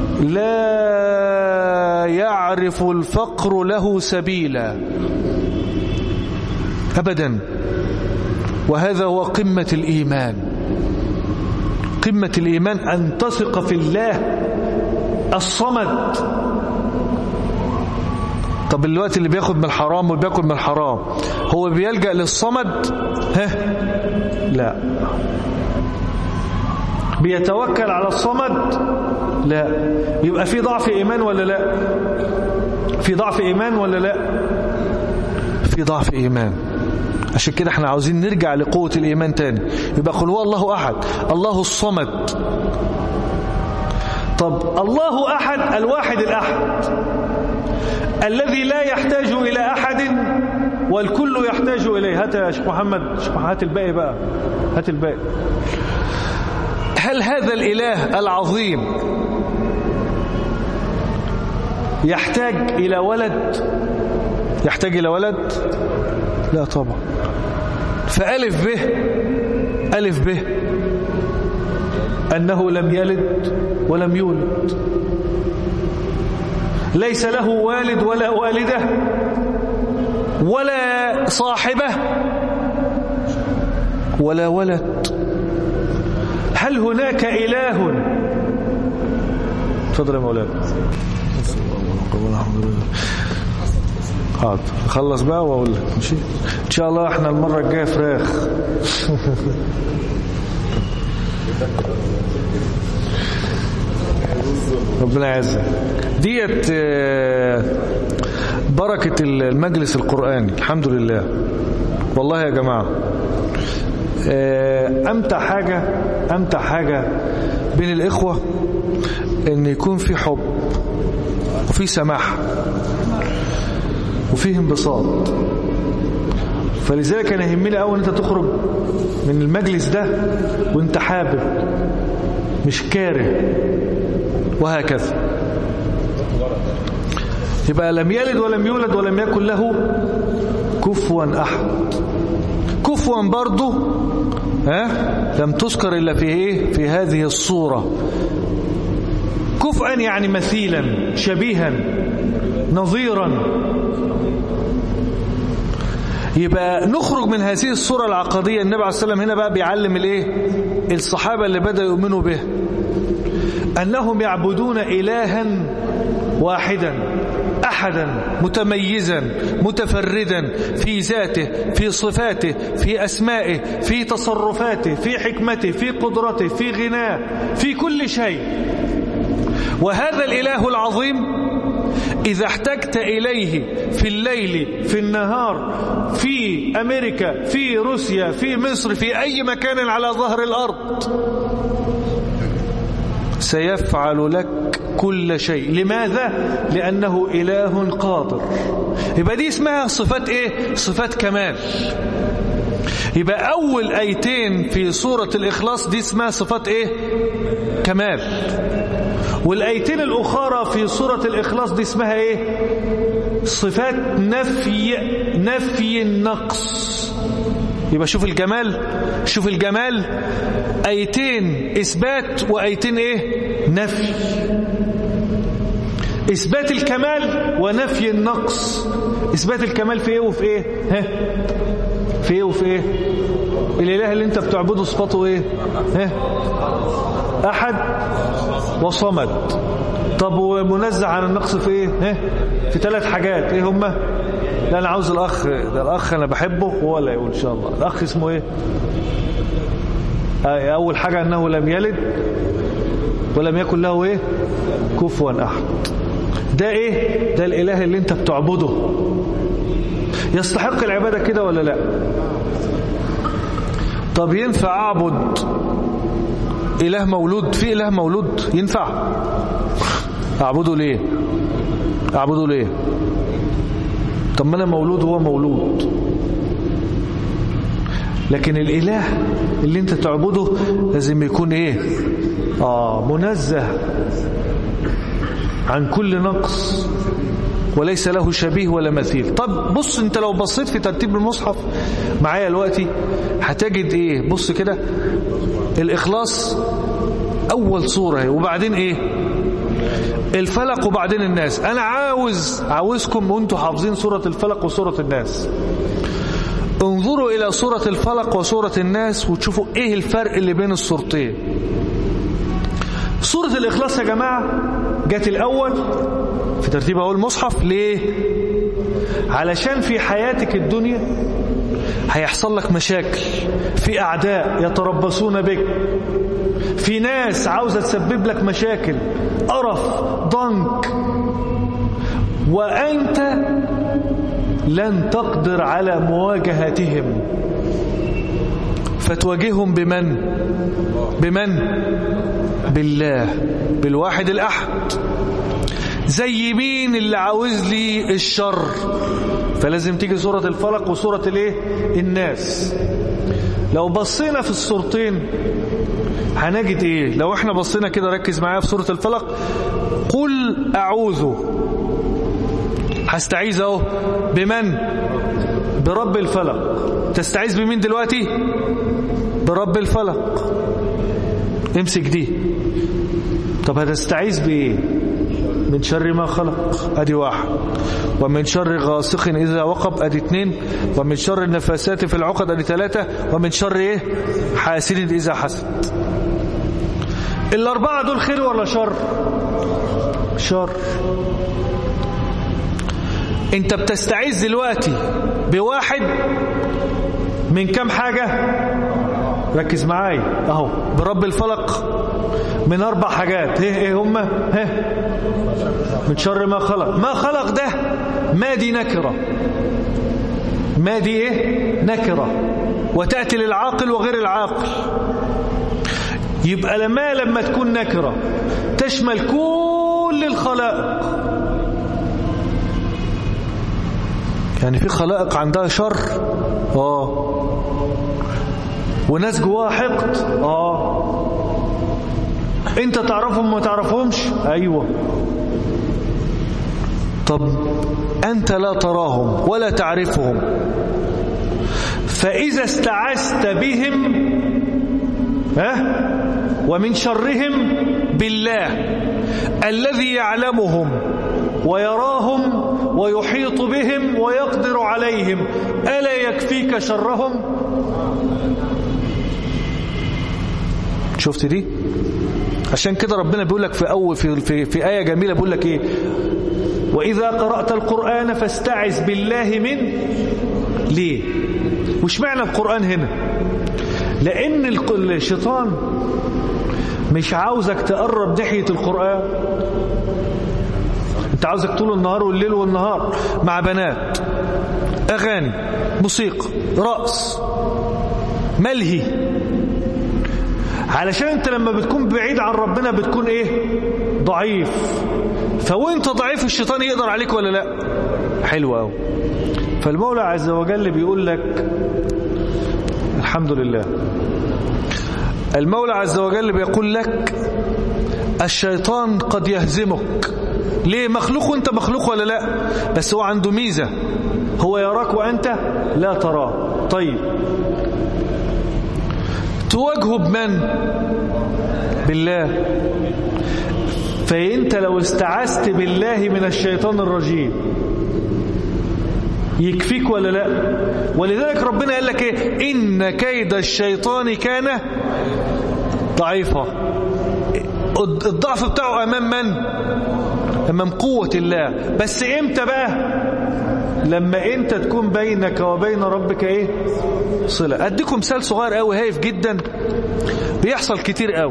لا يعرف الفقر له سبيلا أبدا وهذا هو قمة الإيمان قمة الإيمان أن تثق في الله الصمد طب الوقت اللي بياخد من الحرام وبياكل من الحرام هو بيلجأ للصمد ها لا بيتوكل على الصمد لا يبقى في ضعف إيمان ولا لا في ضعف إيمان ولا لا في ضعف إيمان عشان كده احنا عاوزين نرجع لقوة الإيمان تاني يبقى قل هو الله أحد الله الصمد طب الله أحد الواحد الأحد الذي لا يحتاج إلى أحد والكل يحتاج إليه هات يا شيخ محمد شيخ هات الباقي بقى هات الباقي هل هذا الإله العظيم يحتاج إلى ولد يحتاج إلى ولد لا طبعا فألف به ألف به أنه لم يلد ولم يولد ليس له والد ولا والدة ولا صاحبة ولا ولد هل هناك إله تفضل يا مولانا حاضر خلص بقى واقول لك ماشي ان شاء الله احنا المره الجايه فراخ ربنا يعزك ديت بركة المجلس القرآني الحمد لله والله يا جماعة أمتع حاجة أمتع حاجة بين الإخوة إن يكون في حب وفي سماح وفيه انبساط فلذلك انا يهمني قوي ان انت تخرج من المجلس ده وانت حابب مش كاره وهكذا يبقى لم يلد ولم يولد ولم يكن له كفوا احد كفوا برضه ها لم تذكر الا في ايه في هذه الصوره كفءا يعني مثيلا شبيها نظيرا يبقى نخرج من هذه الصورة العقدية النبي عليه السلام هنا بقى بيعلم الايه الصحابة اللي بدأوا يؤمنوا به أنهم يعبدون إلها واحدا أحدا متميزا متفردا في ذاته في صفاته في أسمائه في تصرفاته في حكمته في قدرته في غناه في كل شيء وهذا الإله العظيم إذا احتجت إليه في الليل في النهار في أمريكا في روسيا في مصر في أي مكان على ظهر الأرض سيفعل لك كل شيء لماذا؟ لأنه إله قادر يبقى دي اسمها صفات إيه؟ صفات كمال يبقى أول أيتين في سورة الإخلاص دي اسمها صفات إيه؟ كمال والآيتين الأخرى في سورة الإخلاص دي اسمها إيه صفات نفي نفي النقص يبقى شوف الجمال شوف الجمال آيتين إثبات وآيتين إيه نفي إثبات الكمال ونفي النقص إثبات الكمال في إيه وفي إيه ها في إيه وفي إيه الإله اللي أنت بتعبده صفاته إيه ها أحد وصمد طب ومنزه عن النقص في ايه ها في ثلاث حاجات ايه هما لا انا عاوز الاخ ده الاخ انا بحبه هو اللي يقول ان شاء الله الاخ اسمه ايه آه اول حاجة انه لم يلد ولم يكن له ايه كفوا احد ده ايه ده الاله اللي انت بتعبده يستحق العبادة كده ولا لا طب ينفع اعبد إله مولود في إله مولود ينفع أعبده ليه أعبده ليه طب ما أنا مولود هو مولود لكن الإله اللي أنت تعبده لازم يكون إيه آه منزه عن كل نقص وليس له شبيه ولا مثيل طب بص انت لو بصيت في ترتيب المصحف معايا دلوقتي هتجد ايه بص كده الاخلاص اول صورة وبعدين ايه الفلق وبعدين الناس انا عاوز عاوزكم وانتوا حافظين سورة الفلق وسورة الناس انظروا إلى سورة الفلق وسورة الناس وتشوفوا إيه الفرق اللي بين الصورتين سورة الإخلاص يا جماعة جت الأول في ترتيب أول المصحف ليه؟ علشان في حياتك الدنيا هيحصل لك مشاكل في أعداء يتربصون بك في ناس عاوزة تسبب لك مشاكل قرف ضنك وأنت لن تقدر على مواجهتهم فتواجههم بمن بمن بالله بالواحد الأحد زي مين اللي عاوز لي الشر فلازم تيجي سورة الفلق وسورة الايه الناس لو بصينا في الصورتين هنجد ايه لو احنا بصينا كده ركز معايا في سورة الفلق قل اعوذ هستعيذ اهو بمن برب الفلق تستعيذ بمين دلوقتي برب الفلق امسك دي طب هتستعيذ بايه من شر ما خلق ادي واحد ومن شر غاسق اذا وقب ادي اتنين ومن شر النفاسات في العقد ادي ثلاثة ومن شر ايه حاسد اذا حسد الاربعة دول خير ولا شر شر انت بتستعيذ دلوقتي بواحد من كم حاجة ركز معايا اهو برب الفلق من اربع حاجات ايه ايه هما ها من شر ما خلق ما خلق ده ما دي نكرة ما دي ايه نكرة وتأتي للعاقل وغير العاقل يبقى لما لما تكون نكرة تشمل كل الخلائق يعني في خلائق عندها شر اه وناس جواها حقد اه انت تعرفهم ما تعرفهمش ايوه طب انت لا تراهم ولا تعرفهم فاذا استعذت بهم ها ومن شرهم بالله الذي يعلمهم ويراهم ويحيط بهم ويقدر عليهم ألا يكفيك شرهم شفت دي عشان كده ربنا بيقول لك في أول في, في, في آية جميلة بيقول لك إيه وإذا قرأت القرآن فاستعذ بالله من ليه وش معنى القرآن هنا لأن الشيطان مش عاوزك تقرب ناحية القرآن انت عاوزك طول النهار والليل والنهار مع بنات أغاني موسيقى رقص ملهي علشان انت لما بتكون بعيد عن ربنا بتكون ايه ضعيف فوانت ضعيف الشيطان يقدر عليك ولا لا حلو قوي فالمولى عز وجل بيقول لك الحمد لله المولى عز وجل بيقول لك الشيطان قد يهزمك ليه مخلوق وانت مخلوق ولا لا بس هو عنده ميزة هو يراك وانت لا تراه طيب تواجهه بمن بالله فانت لو استعذت بالله من الشيطان الرجيم يكفيك ولا لا ولذلك ربنا قال لك ايه ان كيد الشيطان كان ضعيفا الضعف بتاعه امام من امام قوة الله بس امتى بقى لما انت تكون بينك وبين ربك ايه صلة اديكم مثال صغير قوي هايف جدا بيحصل كتير قوي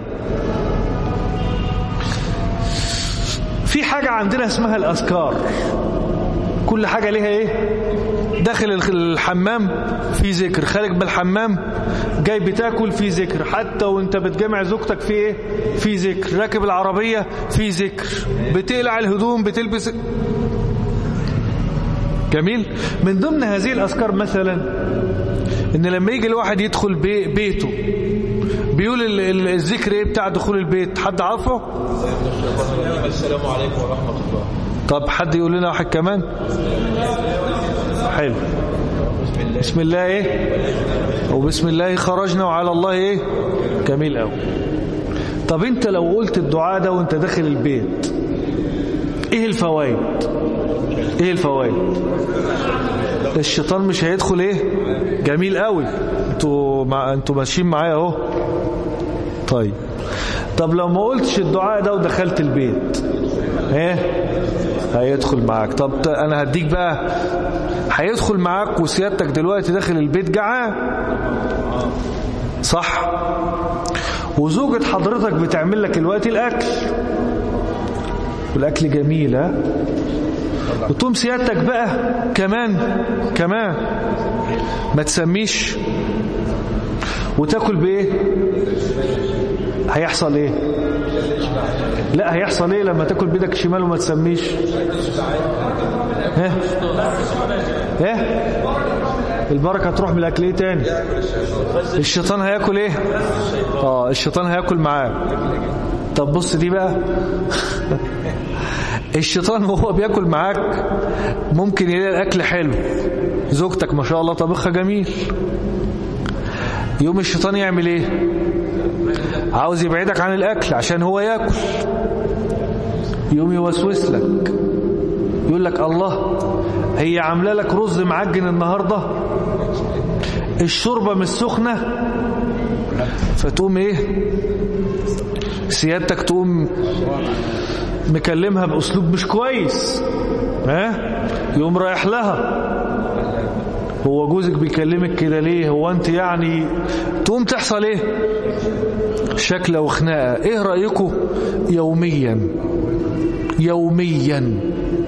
في حاجة عندنا اسمها الاذكار كل حاجة ليها ايه داخل الحمام في ذكر خارج من الحمام جاي بتاكل في ذكر حتى وانت بتجمع زوجتك في ايه في ذكر راكب العربية في ذكر بتقلع الهدوم بتلبس جميل من ضمن هذه الأذكار مثلا ان لما يجي الواحد يدخل بي بيته بيقول الذكر ايه بتاع دخول البيت حد عارفه السلام عليكم ورحمة الله طب حد يقول لنا واحد كمان حلو بسم الله ايه وبسم الله خرجنا وعلى الله ايه جميل قوي طب انت لو قلت الدعاء ده وانت داخل البيت ايه الفوائد ايه الفوائد الشيطان مش هيدخل ايه جميل قوي انتوا مع... انتوا ماشيين معايا اهو طيب طب لو ما قلتش الدعاء ده ودخلت البيت ايه هيدخل معاك طب ت- انا هديك بقى هيدخل معاك وسيادتك دلوقتي داخل البيت جعان صح وزوجة حضرتك بتعمل لك الوقت الاكل والاكل جميل ها وتقوم سيادتك بقى كمان كمان ما تسميش وتاكل بايه هيحصل ايه لا هيحصل ايه لما تاكل بايدك الشمال وما تسميش ها ها البركه تروح من الاكل ايه تاني الشيطان هياكل ايه اه الشيطان هياكل معاك طب بص دي بقى الشيطان وهو بياكل معاك ممكن يلاقي الاكل حلو زوجتك ما شاء الله طبخها جميل يوم الشيطان يعمل ايه عاوز يبعدك عن الاكل عشان هو ياكل يوم يوسوس لك يقول لك الله هي عامله لك رز معجن النهارده الشوربه مش سخنه فتقوم ايه سيادتك تقوم مكلمها باسلوب مش كويس ها يقوم رايح لها هو جوزك بيكلمك كده ليه هو انت يعني تقوم تحصل ايه شكلة وخناقة ايه رأيكم يوميا يوميا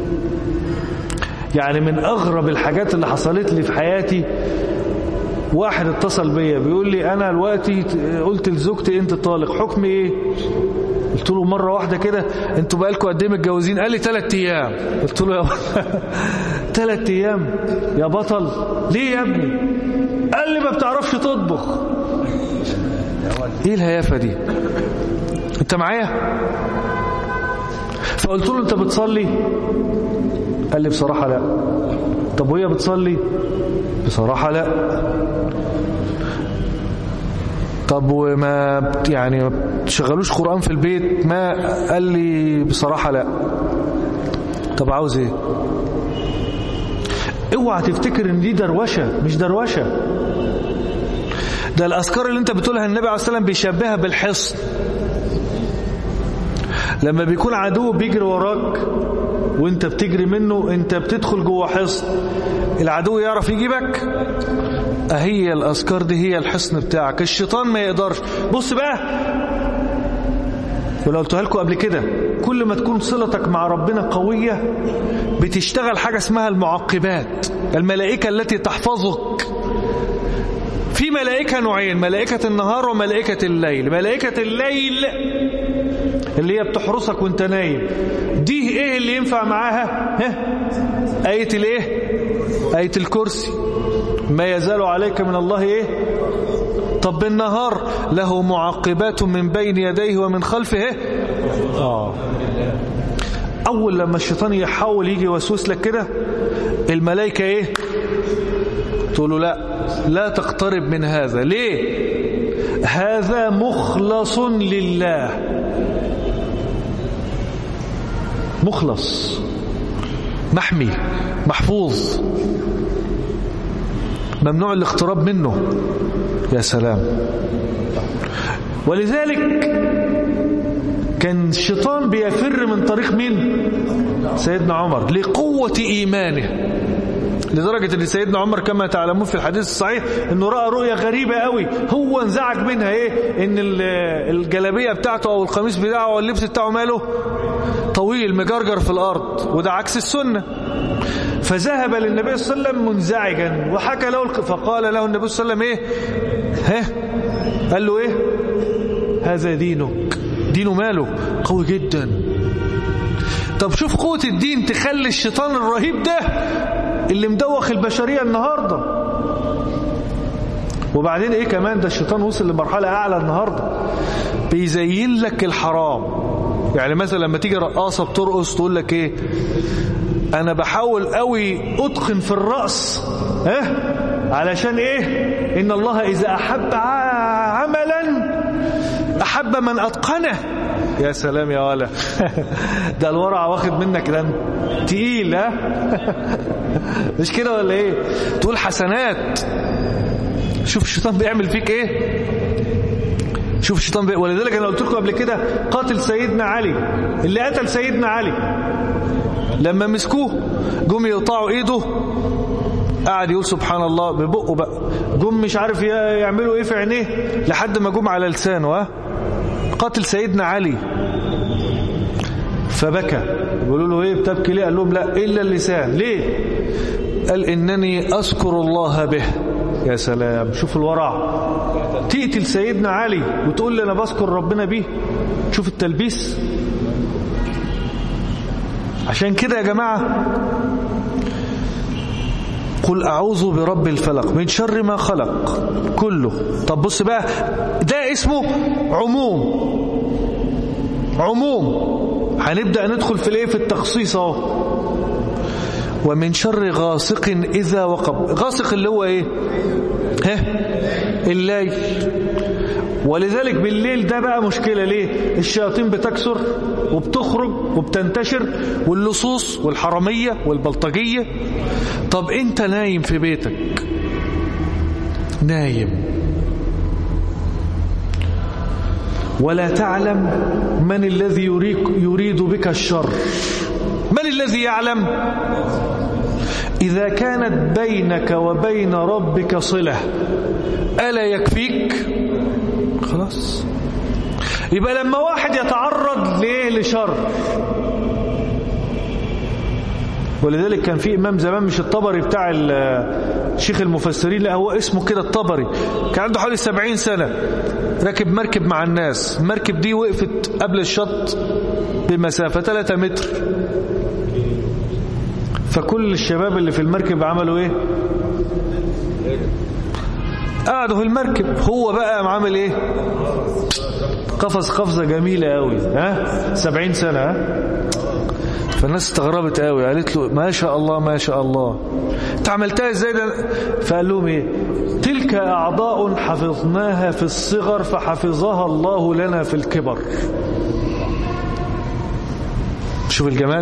يعني من اغرب الحاجات اللي حصلت لي في حياتي واحد اتصل بيا بيقول لي انا دلوقتي قلت لزوجتي انت طالق حكم ايه قلت له مره واحده كده انتوا بقالكم قد ايه متجوزين قال لي ثلاث ايام قلت له يا ثلاث ايام يا بطل ليه يا ابني قال لي ما بتعرفش تطبخ ايه الهيافه دي انت معايا فقلت له انت بتصلي قال لي بصراحه لا طب وهي بتصلي بصراحه لا طب وما بت- يعني ما بتشغلوش قرآن في البيت ما قال لي بصراحة لا طب عاوز ايه اوعى تفتكر ان دي دروشة مش دروشة ده الأذكار اللي انت بتقولها النبي عليه الصلاة والسلام بيشبهها بالحصن لما بيكون عدو بيجري وراك وانت بتجري منه انت بتدخل جوه حصن العدو يعرف يجيبك هي الأذكار دي هي الحصن بتاعك الشيطان ما يقدرش بص بقى ولو قلتها لكم قبل كده كل ما تكون صلتك مع ربنا قوية بتشتغل حاجة اسمها المعقبات الملائكة التي تحفظك في ملائكة نوعين ملائكة النهار وملائكة الليل ملائكة الليل اللي هي بتحرسك وانت نايم دي ايه اللي ينفع معاها ها آية الايه آية الكرسي ما يزال عليك من الله ايه طب بالنهار له معقبات من بين يديه ومن خلفه ايه اه اول لما الشيطان يحاول يجي يوسوس لك كده الملائكه ايه تقول له لا لا تقترب من هذا ليه هذا مخلص لله مخلص محمي محفوظ ممنوع الاقتراب منه يا سلام ولذلك كان الشيطان بيفر من طريق مين سيدنا عمر لقوة إيمانه لدرجة ان سيدنا عمر كما تعلمون في الحديث الصحيح انه رأى رؤية غريبة قوي هو انزعج منها ايه ان الجلابية بتاعته او القميص بتاعه او اللبس بتاعه ماله طويل مجرجر في الارض وده عكس السنة فذهب للنبي صلى الله عليه وسلم منزعجا وحكى له فقال له النبي صلى الله عليه وسلم ايه ها قال له ايه هذا دينك دينه ماله قوي جدا طب شوف قوة الدين تخلي الشيطان الرهيب ده اللي مدوخ البشرية النهاردة وبعدين ايه كمان ده الشيطان وصل لمرحلة اعلى النهاردة بيزين لك الحرام يعني مثلا لما تيجي رقاصة بترقص تقول لك ايه انا بحاول قوي اتقن في الرأس ها علشان ايه ان الله اذا احب عملا احب من اتقنه يا سلام يا ولا ده الورع واخد منك ده تقيل ها مش كده ولا ايه تقول حسنات شوف الشيطان بيعمل فيك ايه شوف الشيطان بي... ولذلك انا قلت لكم قبل كده قاتل سيدنا علي اللي قتل سيدنا علي لما مسكوه جم يقطعوا ايده قعد يقول سبحان الله ببقه بقى جم مش عارف يعملوا ايه في عينيه لحد ما جم على لسانه ها قاتل سيدنا علي فبكى يقولوا له ايه بتبكي ليه قال لهم لا الا اللسان ليه قال انني اذكر الله به يا سلام شوف الورع تقتل سيدنا علي وتقول لي انا بذكر ربنا بيه شوف التلبيس عشان كده يا جماعة قل أعوذ برب الفلق من شر ما خلق كله طب بص بقى ده اسمه عموم عموم هنبدأ ندخل في الايه في التخصيص اهو ومن شر غاسق إذا وقب غاسق اللي هو ايه ها الليل ولذلك بالليل ده بقى مشكلة ليه الشياطين بتكسر وبتخرج وبتنتشر واللصوص والحرامية والبلطجية طب انت نايم في بيتك نايم ولا تعلم من الذي يريك يريد بك الشر من الذي يعلم إذا كانت بينك وبين ربك صلة ألا يكفيك خلاص يبقى لما واحد يتعرض ليه لشر ولذلك كان في إمام زمان مش الطبري بتاع شيخ المفسرين لا هو اسمه كده الطبري كان عنده حوالي سبعين سنة راكب مركب مع الناس المركب دي وقفت قبل الشط بمسافة 3 متر فكل الشباب اللي في المركب عملوا ايه قعدوا في المركب هو بقى عامل ايه قفز قفزة جميلة قوي ها سبعين سنة ها فالناس استغربت قوي قالت له ما شاء الله ما شاء الله انت عملتها ازاي ده فقال لهم ايه تلك اعضاء حفظناها في الصغر فحفظها الله لنا في الكبر شوف الجمال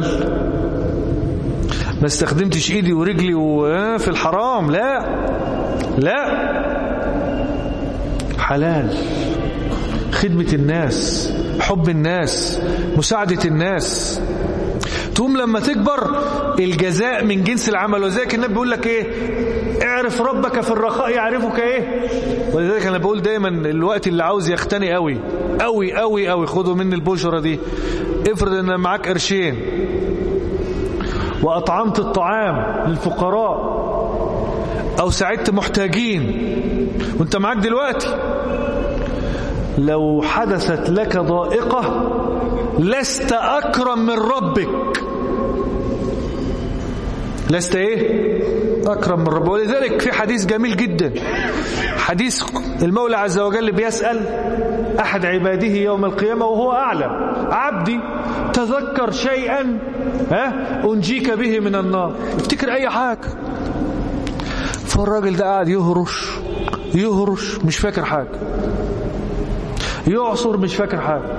ما استخدمتش ايدي ورجلي وفي الحرام لا لا حلال خدمة الناس حب الناس مساعدة الناس تقوم لما تكبر الجزاء من جنس العمل وذلك النبي بيقول لك ايه اعرف ربك في الرخاء يعرفك ايه ولذلك انا بقول دايما الوقت اللي عاوز يختني قوي قوي قوي قوي خدوا مني البشرة دي افرض ان معاك قرشين وأطعمت الطعام للفقراء أو ساعدت محتاجين وانت معاك دلوقتي لو حدثت لك ضائقة لست أكرم من ربك لست ايه أكرم من ربك ولذلك في حديث جميل جدا حديث المولى عز وجل بيسأل أحد عباده يوم القيامة وهو أعلم عبدي تذكر شيئا ها أنجيك به من النار افتكر أي حاجة فالراجل ده قاعد يهرش يهرش مش فاكر حاجة يعصر مش فاكر حاجة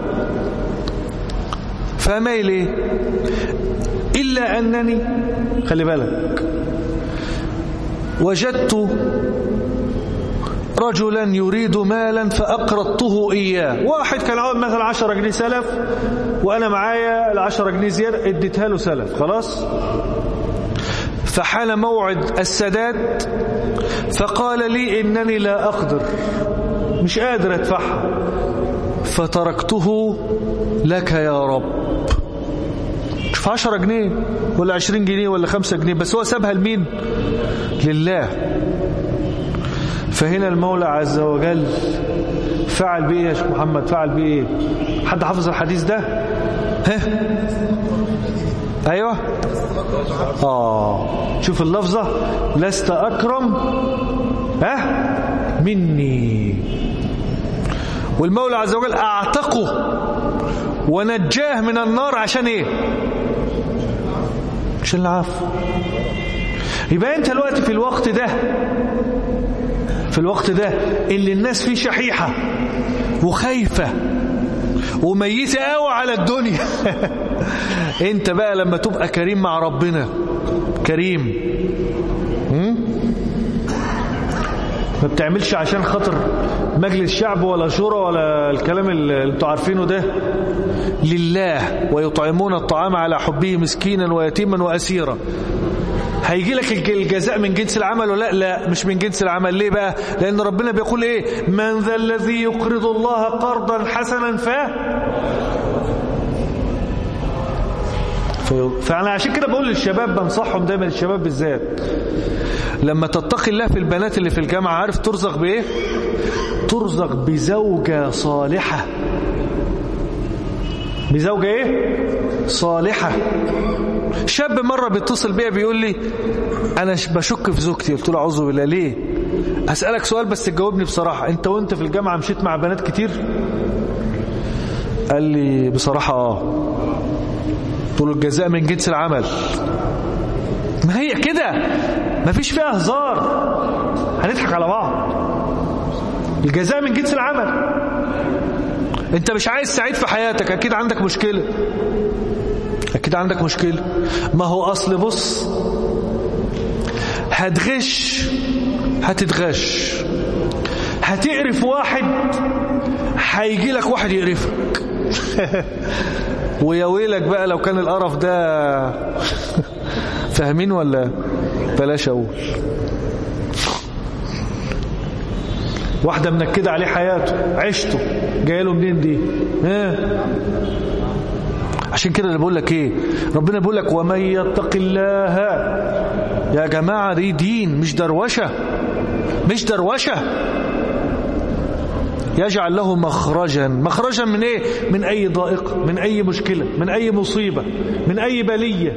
فمايل ايه إلا أنني خلي بالك وجدت رجلا يريد مالا فأقرضته إياه واحد كان عاوز مثلا 10 جنيه سلف وأنا معايا ال 10 جنيه زيادة اديتها له سلف خلاص فحان موعد السداد فقال لي إنني لا أقدر مش قادر أدفعها فتركته لك يا رب شوف 10 جنيه ولا 20 جنيه ولا 5 جنيه بس هو سابها لمين لله فهنا المولى عز وجل فعل بيه يا شيخ محمد فعل بيه ايه حد حافظ الحديث ده ها ايوه اه شوف اللفظة لست اكرم ها مني والمولى عز وجل اعتقه ونجاه من النار عشان ايه عشان العفو يبقى انت الوقت في الوقت ده في الوقت ده اللي الناس فيه شحيحة وخايفة وميتة قوي على الدنيا انت بقى لما تبقى كريم مع ربنا كريم هم؟ ما بتعملش عشان خاطر مجلس شعب ولا شورى ولا الكلام اللي انتوا عارفينه ده لله ويطعمون الطعام على حبه مسكينا ويتيما واسيرا هيجي لك الجزاء من جنس العمل ولا لا مش من جنس العمل ليه بقى لان ربنا بيقول ايه من ذا الذي يقرض الله قرضا حسنا ف فانا عشان كده بقول للشباب بنصحهم دايما الشباب بالذات لما تتقي الله في البنات اللي في الجامعه عارف ترزق بايه ترزق بزوجه صالحه بزوجه ايه صالحه شاب مرة بيتصل بيا بيقول لي أنا بشك في زوجتي قلت له أعوذ بالله ليه أسألك سؤال بس تجاوبني بصراحة أنت وأنت في الجامعة مشيت مع بنات كتير قال لي بصراحة آه قلت له الجزاء من جنس العمل ما هي كده ما فيش فيها هزار هنضحك على بعض الجزاء من جنس العمل انت مش عايز سعيد في حياتك اكيد عندك مشكله أكيد عندك مشكلة ما هو أصل بص هتغش هتتغش هتقرف واحد هيجي لك واحد يقرفك ويا ويلك بقى لو كان القرف ده فاهمين ولا بلاش أقول واحدة منكدة عليه حياته عشته جايه له منين دي ها عشان كده اللي بقول لك ايه ربنا بيقول لك ومن يتق الله يا جماعة دي دين مش دروشة مش دروشة يجعل له مخرجا مخرجا من ايه من اي ضائقة من اي مشكلة من اي مصيبة من اي بلية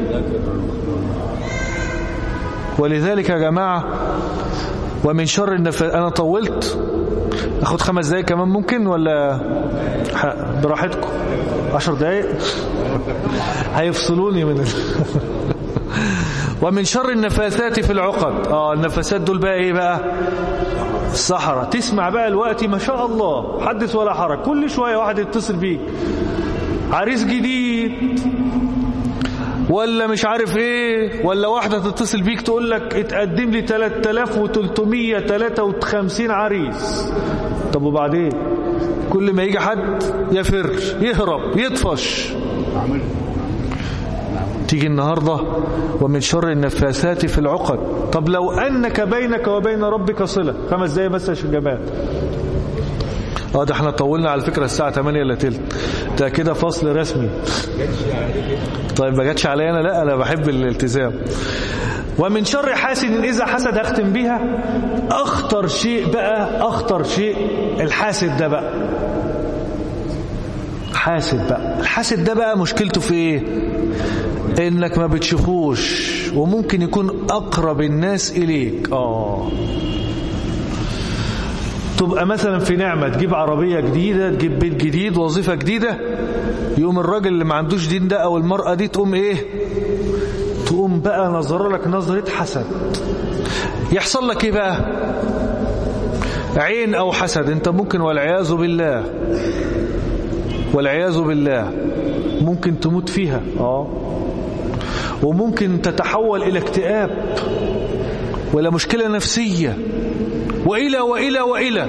ولذلك يا جماعة ومن شر النف... انا طولت اخد خمس دقايق كمان ممكن ولا براحتكم عشر دقايق هيفصلوني من ال... ومن شر النفاثات في العقد اه النفاثات دول بقى ايه بقى الصحراء تسمع بقى الوقت ما شاء الله حدث ولا حرج كل شوية واحد يتصل بيك عريس جديد ولا مش عارف ايه ولا واحدة تتصل بيك تقول لك اتقدم لي 3353 عريس طب وبعدين كل ما يجي حد يفر يهرب يطفش تيجي النهاردة ومن شر النفاثات في العقد طب لو أنك بينك وبين ربك صلة خمس دقايق بس يا جماعة اه ده احنا طولنا على فكرة الساعة 8 الا تلت ده كده فصل رسمي طيب ما جاتش عليا انا لا انا بحب الالتزام ومن شر حاسد إذا حسد هختم بيها أخطر شيء بقى أخطر شيء الحاسد ده بقى حاسد بقى الحاسد ده بقى مشكلته في ايه انك ما بتشوفوش وممكن يكون اقرب الناس اليك اه تبقى مثلا في نعمة تجيب عربية جديدة تجيب بيت جديد وظيفة جديدة يقوم الراجل اللي ما عندوش دين ده او المرأة دي تقوم ايه تقوم بقى نظر لك نظرة حسد يحصل لك ايه بقى عين او حسد انت ممكن والعياذ بالله والعياذ بالله ممكن تموت فيها اه وممكن تتحول الى اكتئاب ولا مشكلة نفسية وإلى وإلى وإلى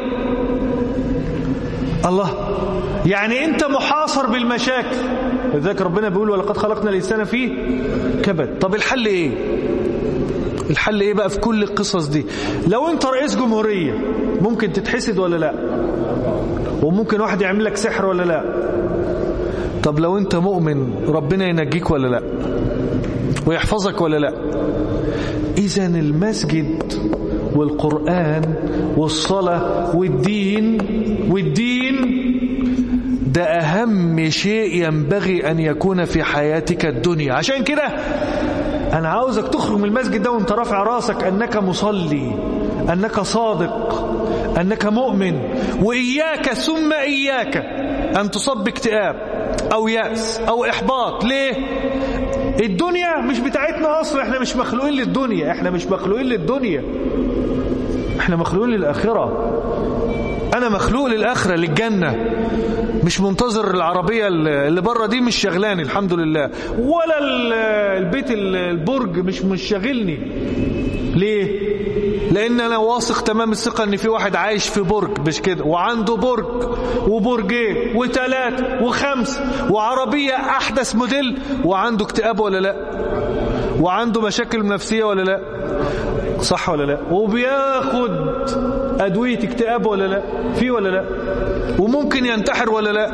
الله يعني أنت محاصر بالمشاكل لذلك ربنا بيقول ولقد خلقنا الإنسان فيه كبد طب الحل إيه الحل إيه بقى في كل القصص دي لو أنت رئيس جمهورية ممكن تتحسد ولا لا وممكن واحد يعمل لك سحر ولا لا طب لو أنت مؤمن ربنا ينجيك ولا لا ويحفظك ولا لا إذا المسجد والقرآن والصلاة والدين والدين ده أهم شيء ينبغي أن يكون في حياتك الدنيا عشان كده أنا عاوزك تخرج من المسجد ده وانت رافع راسك أنك مصلي أنك صادق أنك مؤمن وإياك ثم إياك أن تصب باكتئاب أو يأس أو إحباط ليه؟ الدنيا مش بتاعتنا أصلا احنا مش مخلوقين للدنيا احنا مش مخلوقين للدنيا احنا مخلوقين للآخرة انا مخلوق للاخره للجنه مش منتظر العربيه اللي بره دي مش شغلاني الحمد لله ولا البيت البرج مش مش شاغلني ليه لان انا واثق تمام الثقه ان في واحد عايش في برج مش كده وعنده برج وبرجين وثلاثه وخمسه وعربيه احدث موديل وعنده اكتئاب ولا لا وعنده مشاكل نفسيه ولا لا صح ولا لا وبياخد ادويه اكتئاب ولا لا في ولا لا وممكن ينتحر ولا لا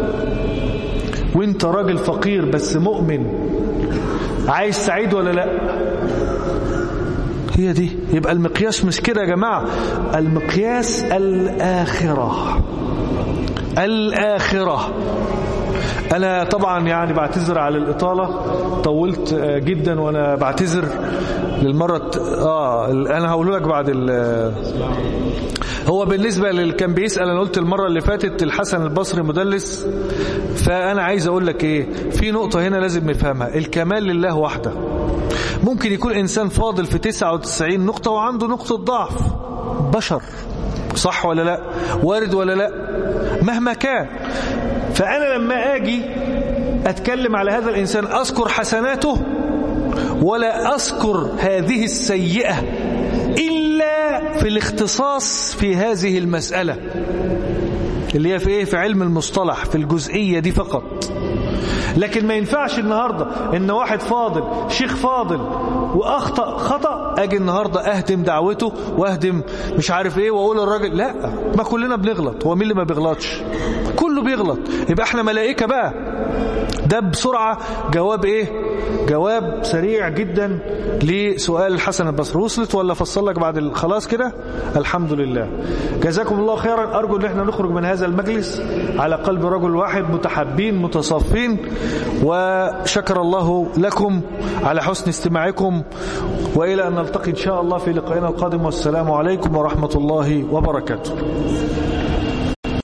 وانت راجل فقير بس مؤمن عايش سعيد ولا لا هي دي يبقى المقياس مش كده يا جماعة المقياس الآخرة الآخرة أنا طبعا يعني بعتذر على الإطالة طولت جدا وأنا بعتذر للمرة آه أنا هقول لك بعد هو بالنسبة اللي كان بيسأل أنا قلت المرة اللي فاتت الحسن البصري مدلس فأنا عايز أقول لك إيه في نقطة هنا لازم نفهمها الكمال لله وحده ممكن يكون إنسان فاضل في 99 نقطة وعنده نقطة ضعف بشر صح ولا لا وارد ولا لا مهما كان فأنا لما أجي أتكلم على هذا الإنسان أذكر حسناته ولا أذكر هذه السيئة إلا في الاختصاص في هذه المسألة اللي هي في إيه في علم المصطلح في الجزئية دي فقط لكن ما ينفعش النهاردة ان واحد فاضل شيخ فاضل واخطأ خطأ اجي النهاردة اهدم دعوته واهدم مش عارف ايه واقول الراجل لا ما كلنا بنغلط هو مين اللي ما بيغلطش كله بيغلط يبقى احنا ملائكة بقى ده بسرعة جواب ايه جواب سريع جدا لسؤال الحسن البصري وصلت ولا فصل لك بعد خلاص كده الحمد لله جزاكم الله خيرا أرجو أن احنا نخرج من هذا المجلس على قلب رجل واحد متحبين متصافين وشكر الله لكم على حسن استماعكم وإلى أن نلتقي إن شاء الله في لقائنا القادم والسلام عليكم ورحمة الله وبركاته